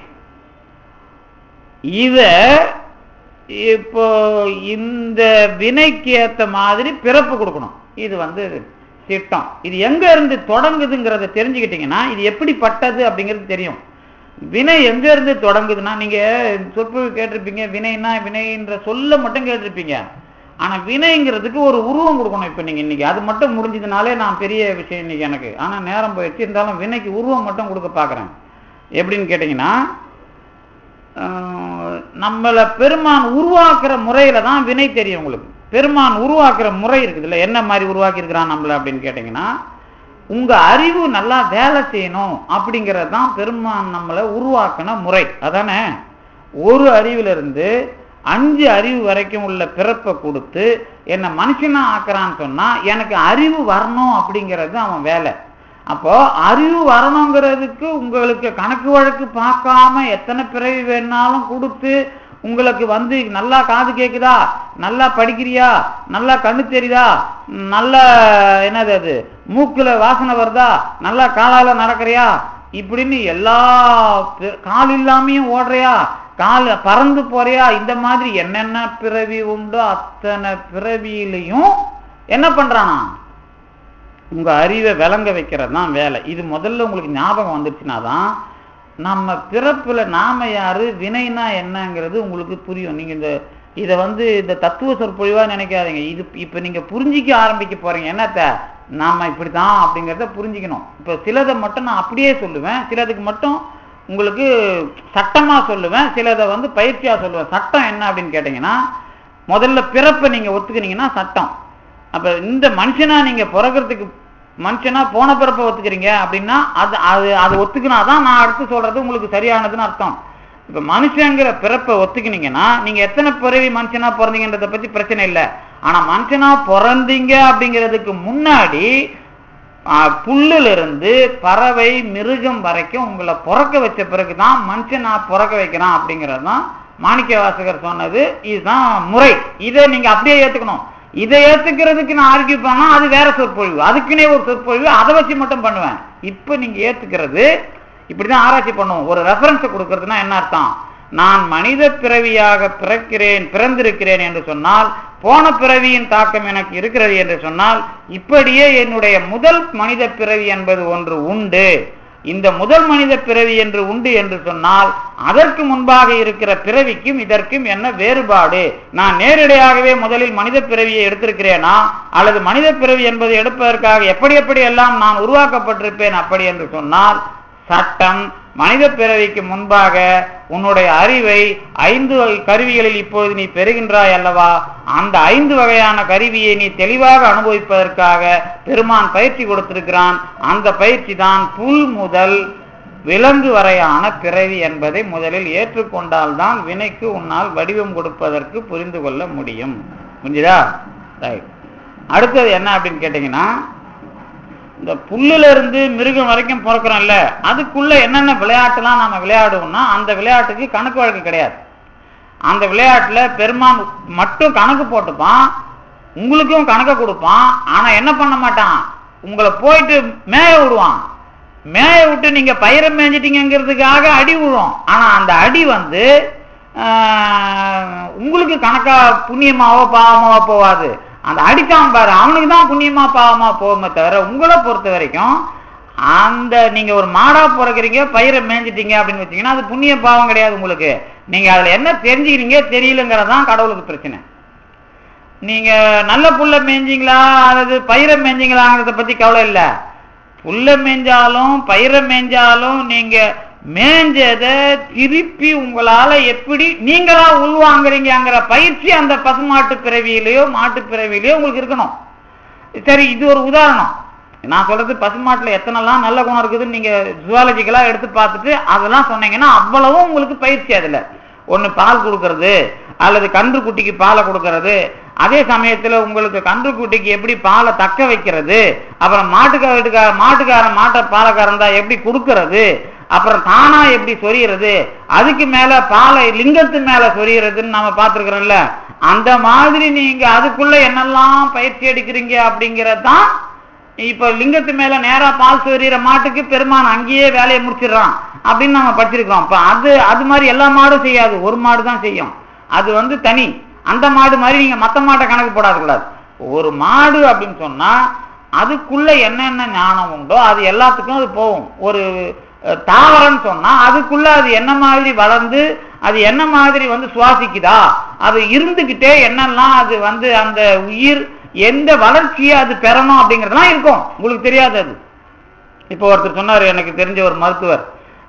இத இப்போ இந்த வினைக்கு ஏத்த மாதிரி பிறப்பு கொடுக்கணும் இது வந்து திட்டம் இது எங்க இருந்து தொடங்குதுங்கிறத தெரிஞ்சுக்கிட்டீங்கன்னா இது எப்படிப்பட்டது அப்படிங்கிறது தெரியும் வினை எங்க இருந்து தொடங்குதுன்னா நீங்க சொற்பொழிவு கேட்டிருப்பீங்க வினைனா வினைன்ற சொல்ல மட்டும் கேட்டிருப்பீங்க ஆனா வினைங்கிறதுக்கு ஒரு உருவம் கொடுக்கணும் இப்ப நீங்க இன்னைக்கு அது மட்டும் முடிஞ்சதுனாலே நான் பெரிய விஷயம் இன்னைக்கு எனக்கு ஆனா நேரம் போயிடுச்சு இருந்தாலும் வினைக்கு உருவம் மட்டும் கொடுக்க பாக்குறேன் எப்படின்னு கேட்டீங்கன்னா நம்மளை பெருமான் உருவாக்குற முறையில தான் வினை தெரியும் உங்களுக்கு பெருமான் உருவாக்குற முறை இருக்குதுல்ல என்ன மாதிரி உருவாக்கி இருக்கிறான் நம்மள அப்படின்னு கேட்டீங்கன்னா உங்க அறிவு நல்லா வேலை செய்யணும் அப்படிங்கிறது தான் பெருமான் நம்மளை உருவாக்கின முறை அதானே ஒரு அறிவுல இருந்து அஞ்சு அறிவு வரைக்கும் உள்ள பிறப்பை கொடுத்து என்னை மனுஷனா ஆக்குறான்னு சொன்னா எனக்கு அறிவு வரணும் அப்படிங்கிறது அவன் வேலை அப்போ அறிவு வரணுங்கிறதுக்கு உங்களுக்கு கணக்கு வழக்கு பார்க்காம எத்தனை பிறவி வேணாலும் கொடுத்து உங்களுக்கு வந்து நல்லா காது கேக்குதா நல்லா படிக்கிறியா நல்லா கண்ணு தெரியுதா நல்ல என்னது அது மூக்குல வாசனை வருதா நல்லா காலால நடக்கிறியா இப்படின்னு எல்லா கால் இல்லாமையும் ஓடுறியா கால் பறந்து போறியா இந்த மாதிரி என்னென்ன பிறவி உண்டோ அத்தனை பிறவியிலையும் என்ன பண்றானா உங்க அறிவை விளங்க வைக்கிறது தான் வேலை இது முதல்ல உங்களுக்கு ஞாபகம் வந்துருச்சுன்னா தான் நம்ம பிறப்புல நாம யாரு வினைனா என்னங்கிறது உங்களுக்கு புரியும் நீங்க இந்த இதை வந்து இந்த தத்துவ சொற்பொழிவா நினைக்காதீங்க இது இப்ப நீங்க புரிஞ்சிக்க ஆரம்பிக்க போறீங்க என்னத்த நாம இப்படிதான் அப்படிங்கிறத புரிஞ்சுக்கணும் இப்ப சிலதை மட்டும் நான் அப்படியே சொல்லுவேன் சிலதுக்கு மட்டும் உங்களுக்கு சட்டமா சொல்லுவேன் சிலதை வந்து பயிற்சியா சொல்லுவேன் சட்டம் என்ன அப்படின்னு கேட்டீங்கன்னா முதல்ல பிறப்பை நீங்க ஒத்துக்கினீங்கன்னா சட்டம் அப்ப இந்த மனுஷனா நீங்க பிறக்கிறதுக்கு மனுஷனா போன பிறப்பை ஒத்துக்கிறீங்க அப்படின்னா அது அது அது ஒத்துக்கினாதான் நான் அடுத்து சொல்றது உங்களுக்கு சரியானதுன்னு அர்த்தம் இப்ப மனுஷங்கிற பிறப்பை ஒத்துக்கினீங்கன்னா நீங்க எத்தனை பிறவி மனுஷனா பிறந்தீங்கன்றத பத்தி பிரச்சனை இல்லை ஆனா மனுஷனா பிறந்தீங்க அப்படிங்கிறதுக்கு முன்னாடி புல்லுல இருந்து பறவை மிருகம் வரைக்கும் உங்களை பிறக்க வச்ச பிறகுதான் மனுஷனா பிறக்க வைக்கிறான் அப்படிங்கிறது தான் மாணிக்க வாசகர் சொன்னது இதுதான் முறை இதை நீங்க அப்படியே ஏத்துக்கணும் இதை ஏத்துக்கிறதுக்கு நான் ஆர்கியூ பண்ணா அது வேற சொற்பொழிவு அதுக்குன்னே ஒரு சொற்பொழிவு அதை வச்சு மட்டும் பண்ணுவேன் இப்ப நீங்க ஏத்துக்கிறது இப்படிதான் ஆராய்ச்சி பண்ணுவோம் ஒரு ரெஃபரன்ஸ் கொடுக்கறதுனா என்ன அர்த்தம் நான் மனித பிறவியாக பிறக்கிறேன் பிறந்திருக்கிறேன் என்று சொன்னால் போன பிறவியின் தாக்கம் எனக்கு இருக்கிறது என்று சொன்னால் இப்படியே என்னுடைய முதல் மனித பிறவி என்பது ஒன்று உண்டு இந்த முதல் மனித பிறவி என்று உண்டு என்று சொன்னால் அதற்கு முன்பாக இருக்கிற பிறவிக்கும் இதற்கும் என்ன வேறுபாடு நான் நேரடியாகவே முதலில் மனித பிறவியை எடுத்திருக்கிறேனா அல்லது மனித பிறவி என்பதை எடுப்பதற்காக எப்படி எப்படி எல்லாம் நான் உருவாக்கப்பட்டிருப்பேன் அப்படி என்று சொன்னால் சட்டம் மனித பிறவிக்கு முன்பாக உன்னுடைய அறிவை ஐந்து வகை கருவிகளில் இப்போது நீ பெறுகின்றாய் அல்லவா அந்த ஐந்து வகையான கருவியை நீ தெளிவாக அனுபவிப்பதற்காக பெருமான் பயிற்சி கொடுத்திருக்கிறான் அந்த பயிற்சி தான் புல் முதல் விலங்கு வரையான பிறவி என்பதை முதலில் ஏற்றுக்கொண்டால்தான் வினைக்கு உன்னால் வடிவம் கொடுப்பதற்கு புரிந்து கொள்ள முடியும் புரிஞ்சுதா ரைட் அடுத்தது என்ன அப்படின்னு கேட்டீங்கன்னா இந்த புல்லுல இருந்து மிருகம் வரைக்கும் பிறக்கிறோம்ல அதுக்குள்ள என்னென்ன விளையாட்டுலாம் நாம விளையாடுவோம்னா அந்த விளையாட்டுக்கு கணக்கு வழக்கு கிடையாது அந்த விளையாட்டுல பெருமான் மட்டும் கணக்கு போட்டுப்பான் உங்களுக்கும் கணக்க கொடுப்பான் ஆனா என்ன பண்ண மாட்டான் உங்களை போயிட்டு மேய விடுவான் மேய விட்டு நீங்க பயிரை மேய்ஞ்சிட்டீங்கிறதுக்காக அடி விழும் ஆனா அந்த அடி வந்து ஆஹ், உங்களுக்கு கணக்கா புண்ணியமாவோ பாவமாவோ போவாது அந்த அடிக்காம பாரு அவனுக்கு தான் புண்ணியமா பாவமா போகுமே தவிர உங்களை பொறுத்த வரைக்கும் அந்த நீங்க ஒரு மாடா பிறக்கிறீங்க பயிரை மேய்ஞ்சிட்டீங்க அப்படின்னு வச்சீங்கன்னா அது புண்ணிய பாவம் கிடையாது உங்களுக்கு நீங்க அதுல என்ன தெரிஞ்சுக்கிறீங்க தெரியலங்கிறதான் கடவுளுக்கு பிரச்சனை நீங்க நல்ல புல்ல மேய்ஞ்சிங்களா அல்லது பயிரை மேய்ஞ்சிங்களாங்கிறத பத்தி கவலை இல்ல புல்ல மேய்ஞ்சாலும் பயிரை மேய்ஞ்சாலும் நீங்க மேய்ஞ்சதை திருப்பி உங்களால எப்படி நீங்களா உள்வாங்குறீங்கங்கிற பயிற்சி அந்த பசுமாட்டு பிறவியிலையோ மாட்டு பிறவியிலையோ உங்களுக்கு இருக்கணும் சரி இது ஒரு உதாரணம் நான் சொல்றது பசுமாட்டுல எத்தனைலாம் நல்ல குணம் இருக்குதுன்னு நீங்க ஜுவாலஜிக்கலா எடுத்து பார்த்துட்டு அதெல்லாம் சொன்னீங்கன்னா அவ்வளவும் உங்களுக்கு பயிற்சி அதுல ஒண்ணு பால் கொடுக்கறது அல்லது கன்று குட்டிக்கு பாலை கொடுக்கறது அதே சமயத்துல உங்களுக்கு கன்று குட்டிக்கு எப்படி பாலை தக்க வைக்கிறது அப்புறம் மாட்டுக்கார மாட்டுக்காரன் மாட்டை பாலக்காரன் தான் எப்படி கொடுக்கறது அப்புறம் தானா எப்படி சொரியறது அதுக்கு மேல பாலை லிங்கத்து மேல சொரியறதுன்னு நம்ம பார்த்திருக்கிறோம்ல அந்த மாதிரி நீங்க அதுக்குள்ள என்னெல்லாம் பயிற்சி எடுக்கிறீங்க அப்படிங்கறது தான் இப்ப லிங்கத்து மேல நேரா பால் சொரியிற மாட்டுக்கு பெருமான் அங்கேயே வேலையை முடிச்சிடுறான் அப்படின்னு நம்ம படிச்சிருக்கோம் இப்ப அது அது மாதிரி எல்லா மாடும் செய்யாது ஒரு மாடு தான் செய்யும் அது வந்து தனி அந்த மாடு மாதிரி நீங்க மத்த மாட்டை கணக்கு போடாது கூடாது ஒரு மாடு அப்படின்னு சொன்னா அதுக்குள்ள என்னென்ன ஞானம் உண்டோ அது எல்லாத்துக்கும் அது போகும் ஒரு அஹ், தாவரம்னு சொன்னா அதுக்குள்ள அது என்ன மாதிரி வளர்ந்து அது என்ன மாதிரி வந்து சுவாசிக்குதா அது இருந்துகிட்டே என்னெல்லாம் அது வந்து அந்த உயிர் எந்த வளர்ச்சியை அது பெறணும் அப்படிங்கறதெல்லாம் இருக்கும் உங்களுக்கு தெரியாது அது இப்போ ஒருத்தர் சொன்னார் எனக்கு தெரிஞ்ச ஒரு மருத்துவர்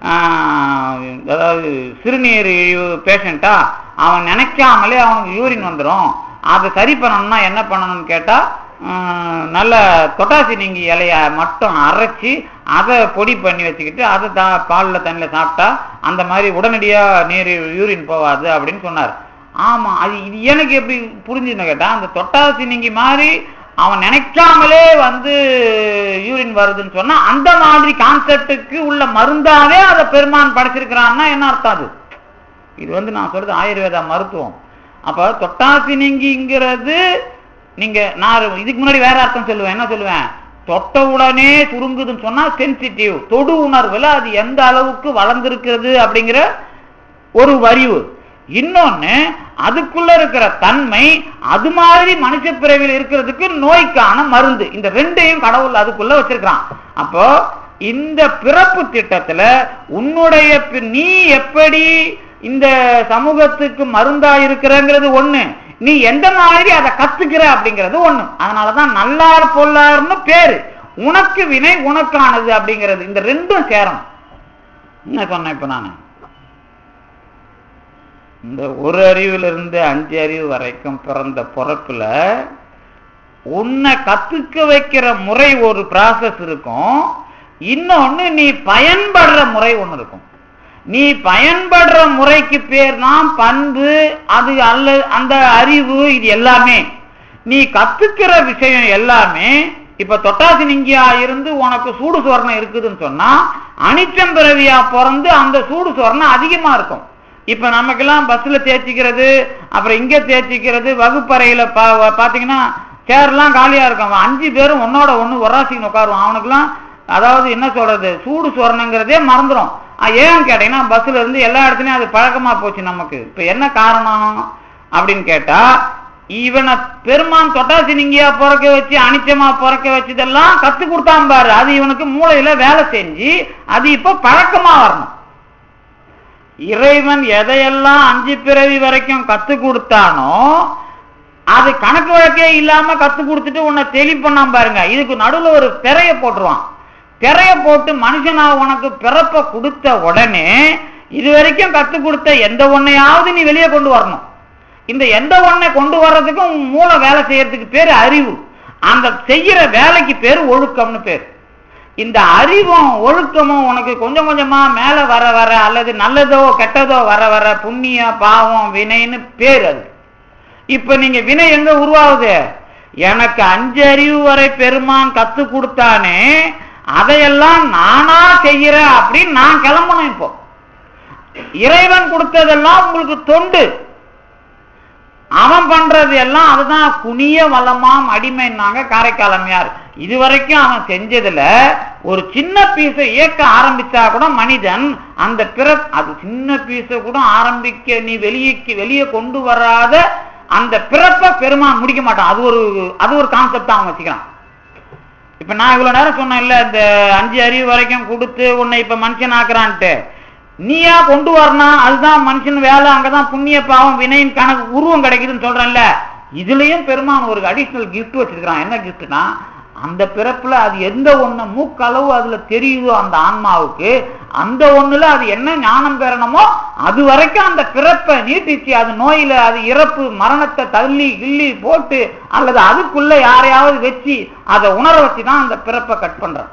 ஆஹ், அதாவது சிறுநீர் இழிவு பேஷண்ட்டா அவன் நினைக்காமலே அவனுக்கு யூரின் வந்துடும் அதை சரி பண்ணணும்னா என்ன பண்ணணும்னு கேட்டா ஆஹ், நல்ல தொட்டாசி நீங்கி இலைய மட்டும் அரைச்சி அதை பொடி பண்ணி வச்சுக்கிட்டு அதை தா பாலில் தண்ணியில் சாப்பிட்டா அந்த மாதிரி உடனடியாக நீர் யூரின் போகாது அப்படின்னு சொன்னார் ஆமா அது இது எனக்கு எப்படி புரிஞ்சுன்னு கேட்டா அந்த தொட்டாசி நீங்கி மாதிரி அவன் நினைக்காமலே வந்து யூரின் வருதுன்னு சொன்னா அந்த மாதிரி கான்செப்டுக்கு உள்ள மருந்தாவே அதை பெருமான் படைச்சிருக்கிறான்னா என்ன அர்த்தம் அது இது வந்து நான் சொல்றது ஆயுர்வேதா மருத்துவம் அப்ப தொட்டாசி நீங்கிங்கிறது நீங்க நான் இதுக்கு முன்னாடி வேற அர்த்தம் சொல்லுவேன் என்ன சொல்லுவேன் தொட்ட உடனே சுருங்குதுன்னு சொன்னா சென்சிட்டிவ் தொடு உணர்வுல அது எந்த அளவுக்கு வளர்ந்திருக்கிறது அப்படிங்கிற ஒரு வரிவு இன்னொன்னு அதுக்குள்ள இருக்கிற தன்மை அது மாதிரி மனுஷ பிறவியில் இருக்கிறதுக்கு நோய்க்கான மருந்து இந்த ரெண்டையும் கடவுள் அதுக்குள்ள வச்சிருக்கிறான் அப்போ இந்த பிறப்பு திட்டத்துல உன்னுடைய பி- நீ எப்படி இந்த சமூகத்துக்கு மருந்தா இருக்கிறங்கிறது ஒண்ணு நீ எந்த மாதிரி அதை கத்துக்கிற அப்படிங்கிறது ஒண்ணு அதனாலதான் நல்லார் பொல்லார்னு பேரு உனக்கு வினை உனக்கானது அப்படிங்கிறது இந்த ரெண்டும் சேரணும் என்ன சொன்னேன் இப்ப நானு இந்த ஒரு அறிவிலிருந்து அஞ்சு அறிவு வரைக்கும் பிறந்த பிறப்புல உன்னை கத்துக்க வைக்கிற முறை ஒரு ப்ராசஸ் இருக்கும் இன்னொன்னு நீ பயன்படுற முறை ஒண்ணு இருக்கும் நீ பயன்படுற முறைக்கு பேர் தான் பண்பு அது அல்ல அந்த அறிவு இது எல்லாமே நீ கத்துக்கிற விஷயம் எல்லாமே இப்ப தொட்டாசி நீங்கியா இருந்து உனக்கு சூடு சொர்ணம் இருக்குதுன்னு சொன்னா அனிச்சம் பிறவியா பிறந்து அந்த சூடு சொர்ணம் அதிகமா இருக்கும் இப்ப நமக்கெல்லாம் பஸ்ல தேய்ச்சிக்கிறது அப்புறம் இங்க தேய்ச்சிக்கிறது வகுப்பறையில பா பாத்தீங்கன்னா சேர்லாம் காலியா இருக்கும் அவன் அஞ்சு பேரும் ஒன்னோட ஒண்ணு ஒராசிக்கு உட்காருவான் அவனுக்குலாம் அதாவது என்ன சொல்றது சூடு சொரணங்கிறதே மறந்துடும் அஹ் ஏன்னு கேட்டீங்கன்னா பஸ்ல இருந்து எல்லா இடத்துலயும் அது பழக்கமா போச்சு நமக்கு இப்ப என்ன காரணம் அப்படின்னு கேட்டா இவனை பெருமான் தொட்டாசி நீங்கியா பிறக்க வச்சு அனிச்சமா பிறக்க வச்சதெல்லாம் கத்து கொடுத்தான் பாரு அது இவனுக்கு மூளையில வேலை செஞ்சு அது இப்ப பழக்கமா வரணும் இறைவன் எதையெல்லாம் அஞ்சு பிறவி வரைக்கும் கத்து கொடுத்தானோ அது கணக்கு வழக்கே இல்லாம கத்து கொடுத்துட்டு உன்னை தெளி பண்ணாம பாருங்க இதுக்கு நடுவுல ஒரு திரைய போட்டுருவான் திரைய போட்டு மனுஷனா உனக்கு பிறப்ப கொடுத்த உடனே இது வரைக்கும் கத்து கொடுத்த எந்த ஒன்னையாவது நீ வெளியே கொண்டு வரணும் இந்த எந்த ஒன்னை கொண்டு வர்றதுக்கும் உன் மூளை வேலை செய்யறதுக்கு பேரு அறிவு அந்த செய்யற வேலைக்கு பேரு ஒழுக்கம்னு பேர் இந்த அறிவும் ஒழுக்கமும் உனக்கு கொஞ்சம் கொஞ்சமா மேல வர வர அல்லது நல்லதோ கெட்டதோ வர வர புண்ணிய பாவம் வினைன்னு பேர் அது இப்ப நீங்க வினை எங்க உருவாகுது எனக்கு அஞ்சு அறிவு வரை பெருமான் கத்து கொடுத்தானே அதையெல்லாம் நானா செய்யறேன் அப்படின்னு நான் கிளம்பணும் இப்போ இறைவன் கொடுத்ததெல்லாம் உங்களுக்கு தொண்டு அவன் பண்றது எல்லாம் அதுதான் குனிய வளமாம் அடிமைன்னாங்க காரைக்காலமையார் இது வரைக்கும் அவன் செஞ்சதுல ஒரு சின்ன பீஸை இயக்க ஆரம்பிச்சா கூட மனிதன் அந்த பிற அது சின்ன பீஸை கூட ஆரம்பிக்க நீ வெளியே வெளியே கொண்டு வராத அந்த பிறப்ப பெருமான் முடிக்க மாட்டான் அது ஒரு அது ஒரு கான்செப்ட் அவன் வச்சுக்கிறான் இப்ப நான் இவ்வளவு நேரம் சொன்னேன் இல்ல இந்த அஞ்சு அறிவு வரைக்கும் கொடுத்து உன்னை இப்ப மனுஷன் ஆக்குறான்ட்டு நீயா கொண்டு வரணும் அதுதான் மனுஷன் வேலை அங்கதான் புண்ணிய பாவம் வினையின் கணக்கு உருவம் கிடைக்குதுன்னு சொல்றேன்ல இதுலயும் பெருமான் ஒரு அடிஷனல் கிஃப்ட் வச்சிருக்கிறான் என்ன கிஃப்ட்னா அந்த பிறப்புல அது எந்த ஒண்ணு மூக்களவு அதுல தெரியுதோ அந்த ஆன்மாவுக்கு அந்த ஒண்ணுல அது என்ன ஞானம் பெறணுமோ அது வரைக்கும் அந்த பிறப்பை நீட்டிச்சு அது நோயில அது இறப்பு மரணத்தை தள்ளி கிள்ளி போட்டு அல்லது அதுக்குள்ள யாரையாவது வச்சு அதை உணர வச்சுதான் அந்த பிறப்பை கட் பண்றான்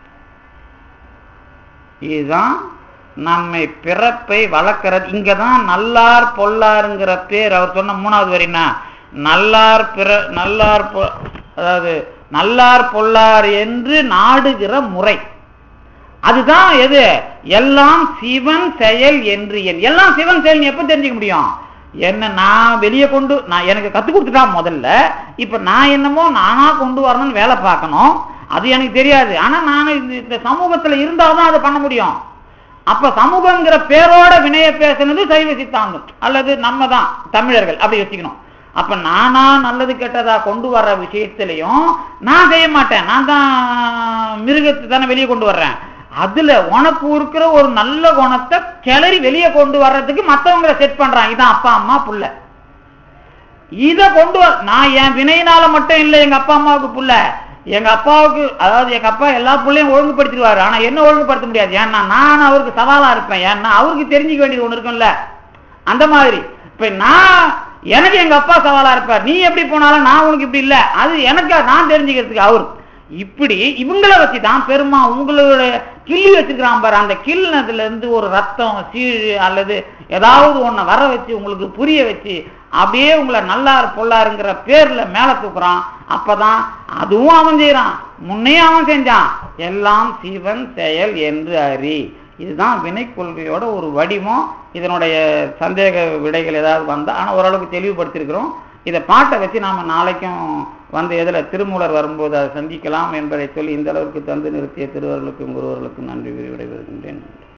இதுதான் நம்மை பிறப்பை வளர்க்கறது இங்கதான் நல்லார் பொல்லாருங்கிற பேர் அவர் சொன்ன மூணாவது வரினா நல்லார் பிற நல்லார் பொ- அதாவது நல்லார் பொல்லார் என்று நாடுகிற முறை அதுதான் எது எல்லாம் சிவன் செயல் என்று என் எல்லாம் சிவன் செயல் நீ எப்ப தெரிஞ்சுக்க முடியும் என்ன நான் வெளியே கொண்டு நான் எனக்கு கத்து கொடுத்துட்டான் முதல்ல இப்ப நான் என்னமோ நானா கொண்டு வரணும்னு வேலை பார்க்கணும் அது எனக்கு தெரியாது ஆனா நான் இந்த- இந்த சமூகத்துல இருந்தாதான் அதை பண்ண முடியும் அப்ப சமூகங்கிற பேரோட வினய பேசுனது சைவ சித்தாந்தம் அல்லது நம்ம தான் தமிழர்கள் அப்படி வச்சுக்கணும் அப்ப நானா நல்லது கெட்டதா கொண்டு வர்ற விஷயத்திலையும் நான் செய்ய மாட்டேன் நான் தான் மிருகத்தை தானே வெளியே கொண்டு வர்றேன் அதுல உனக்கு இருக்கிற ஒரு நல்ல குணத்தை கிளறி வெளியே கொண்டு வர்றதுக்கு மத்தவங்களை செட் பண்றான் இதான் அப்பா அம்மா புள்ள இத கொண்டு வர நான் என் வினையினால மட்டும் இல்லை எங்க அப்பா அம்மாவுக்கு புள்ள எங்க அப்பாவுக்கு அதாவது எங்க அப்பா எல்லா புள்ளையும் ஒழுங்குபடுத்திடுவாரு ஆனா என்ன ஒழுங்குபடுத்த முடியாது ஏன்னா நான் அவருக்கு சவாலா இருப்பேன் ஏன்னா அவருக்கு தெரிஞ்சுக்க வேண்டியது ஒண்ணு இருக்கும்ல அந்த மாதிரி இப்ப நான் எனக்கு எங்க அப்பா சவாலா இருப்பார் நீ எப்படி போனாலும் நான் உனக்கு இப்படி இல்ல அது எனக்கு நான் தெரிஞ்சுக்கிறதுக்கு அவரு இப்படி இவங்கள வச்சுதான் பெருமா உங்களோட கிள்ளி வச்சிருக்கிறான் பாரு அந்த கிள்னதுல இருந்து ஒரு ரத்தம் சீழ் அல்லது ஏதாவது ஒண்ண வர வச்சு உங்களுக்கு புரிய வச்சு அப்படியே உங்களை நல்லார் பொல்லாருங்கிற பேர்ல மேல தூக்குறான் அப்பதான் அதுவும் அவன் செய்யறான் முன்னையும் அவன் செஞ்சான் எல்லாம் சிவன் செயல் என்று அறி இதுதான் வினை கொள்கையோட ஒரு வடிவம் இதனுடைய சந்தேக விடைகள் ஏதாவது வந்தா ஆனா ஓரளவுக்கு தெளிவுபடுத்தியிருக்கிறோம் இதை பாட்டை வச்சு நாம நாளைக்கும் வந்து எதுல திருமூலர் வரும்போது அதை சந்திக்கலாம் என்பதை சொல்லி இந்த அளவுக்கு தந்து நிறுத்திய திருவர்களுக்கும் குருவர்களுக்கும் நன்றி விரிவடைவருகின்றேன்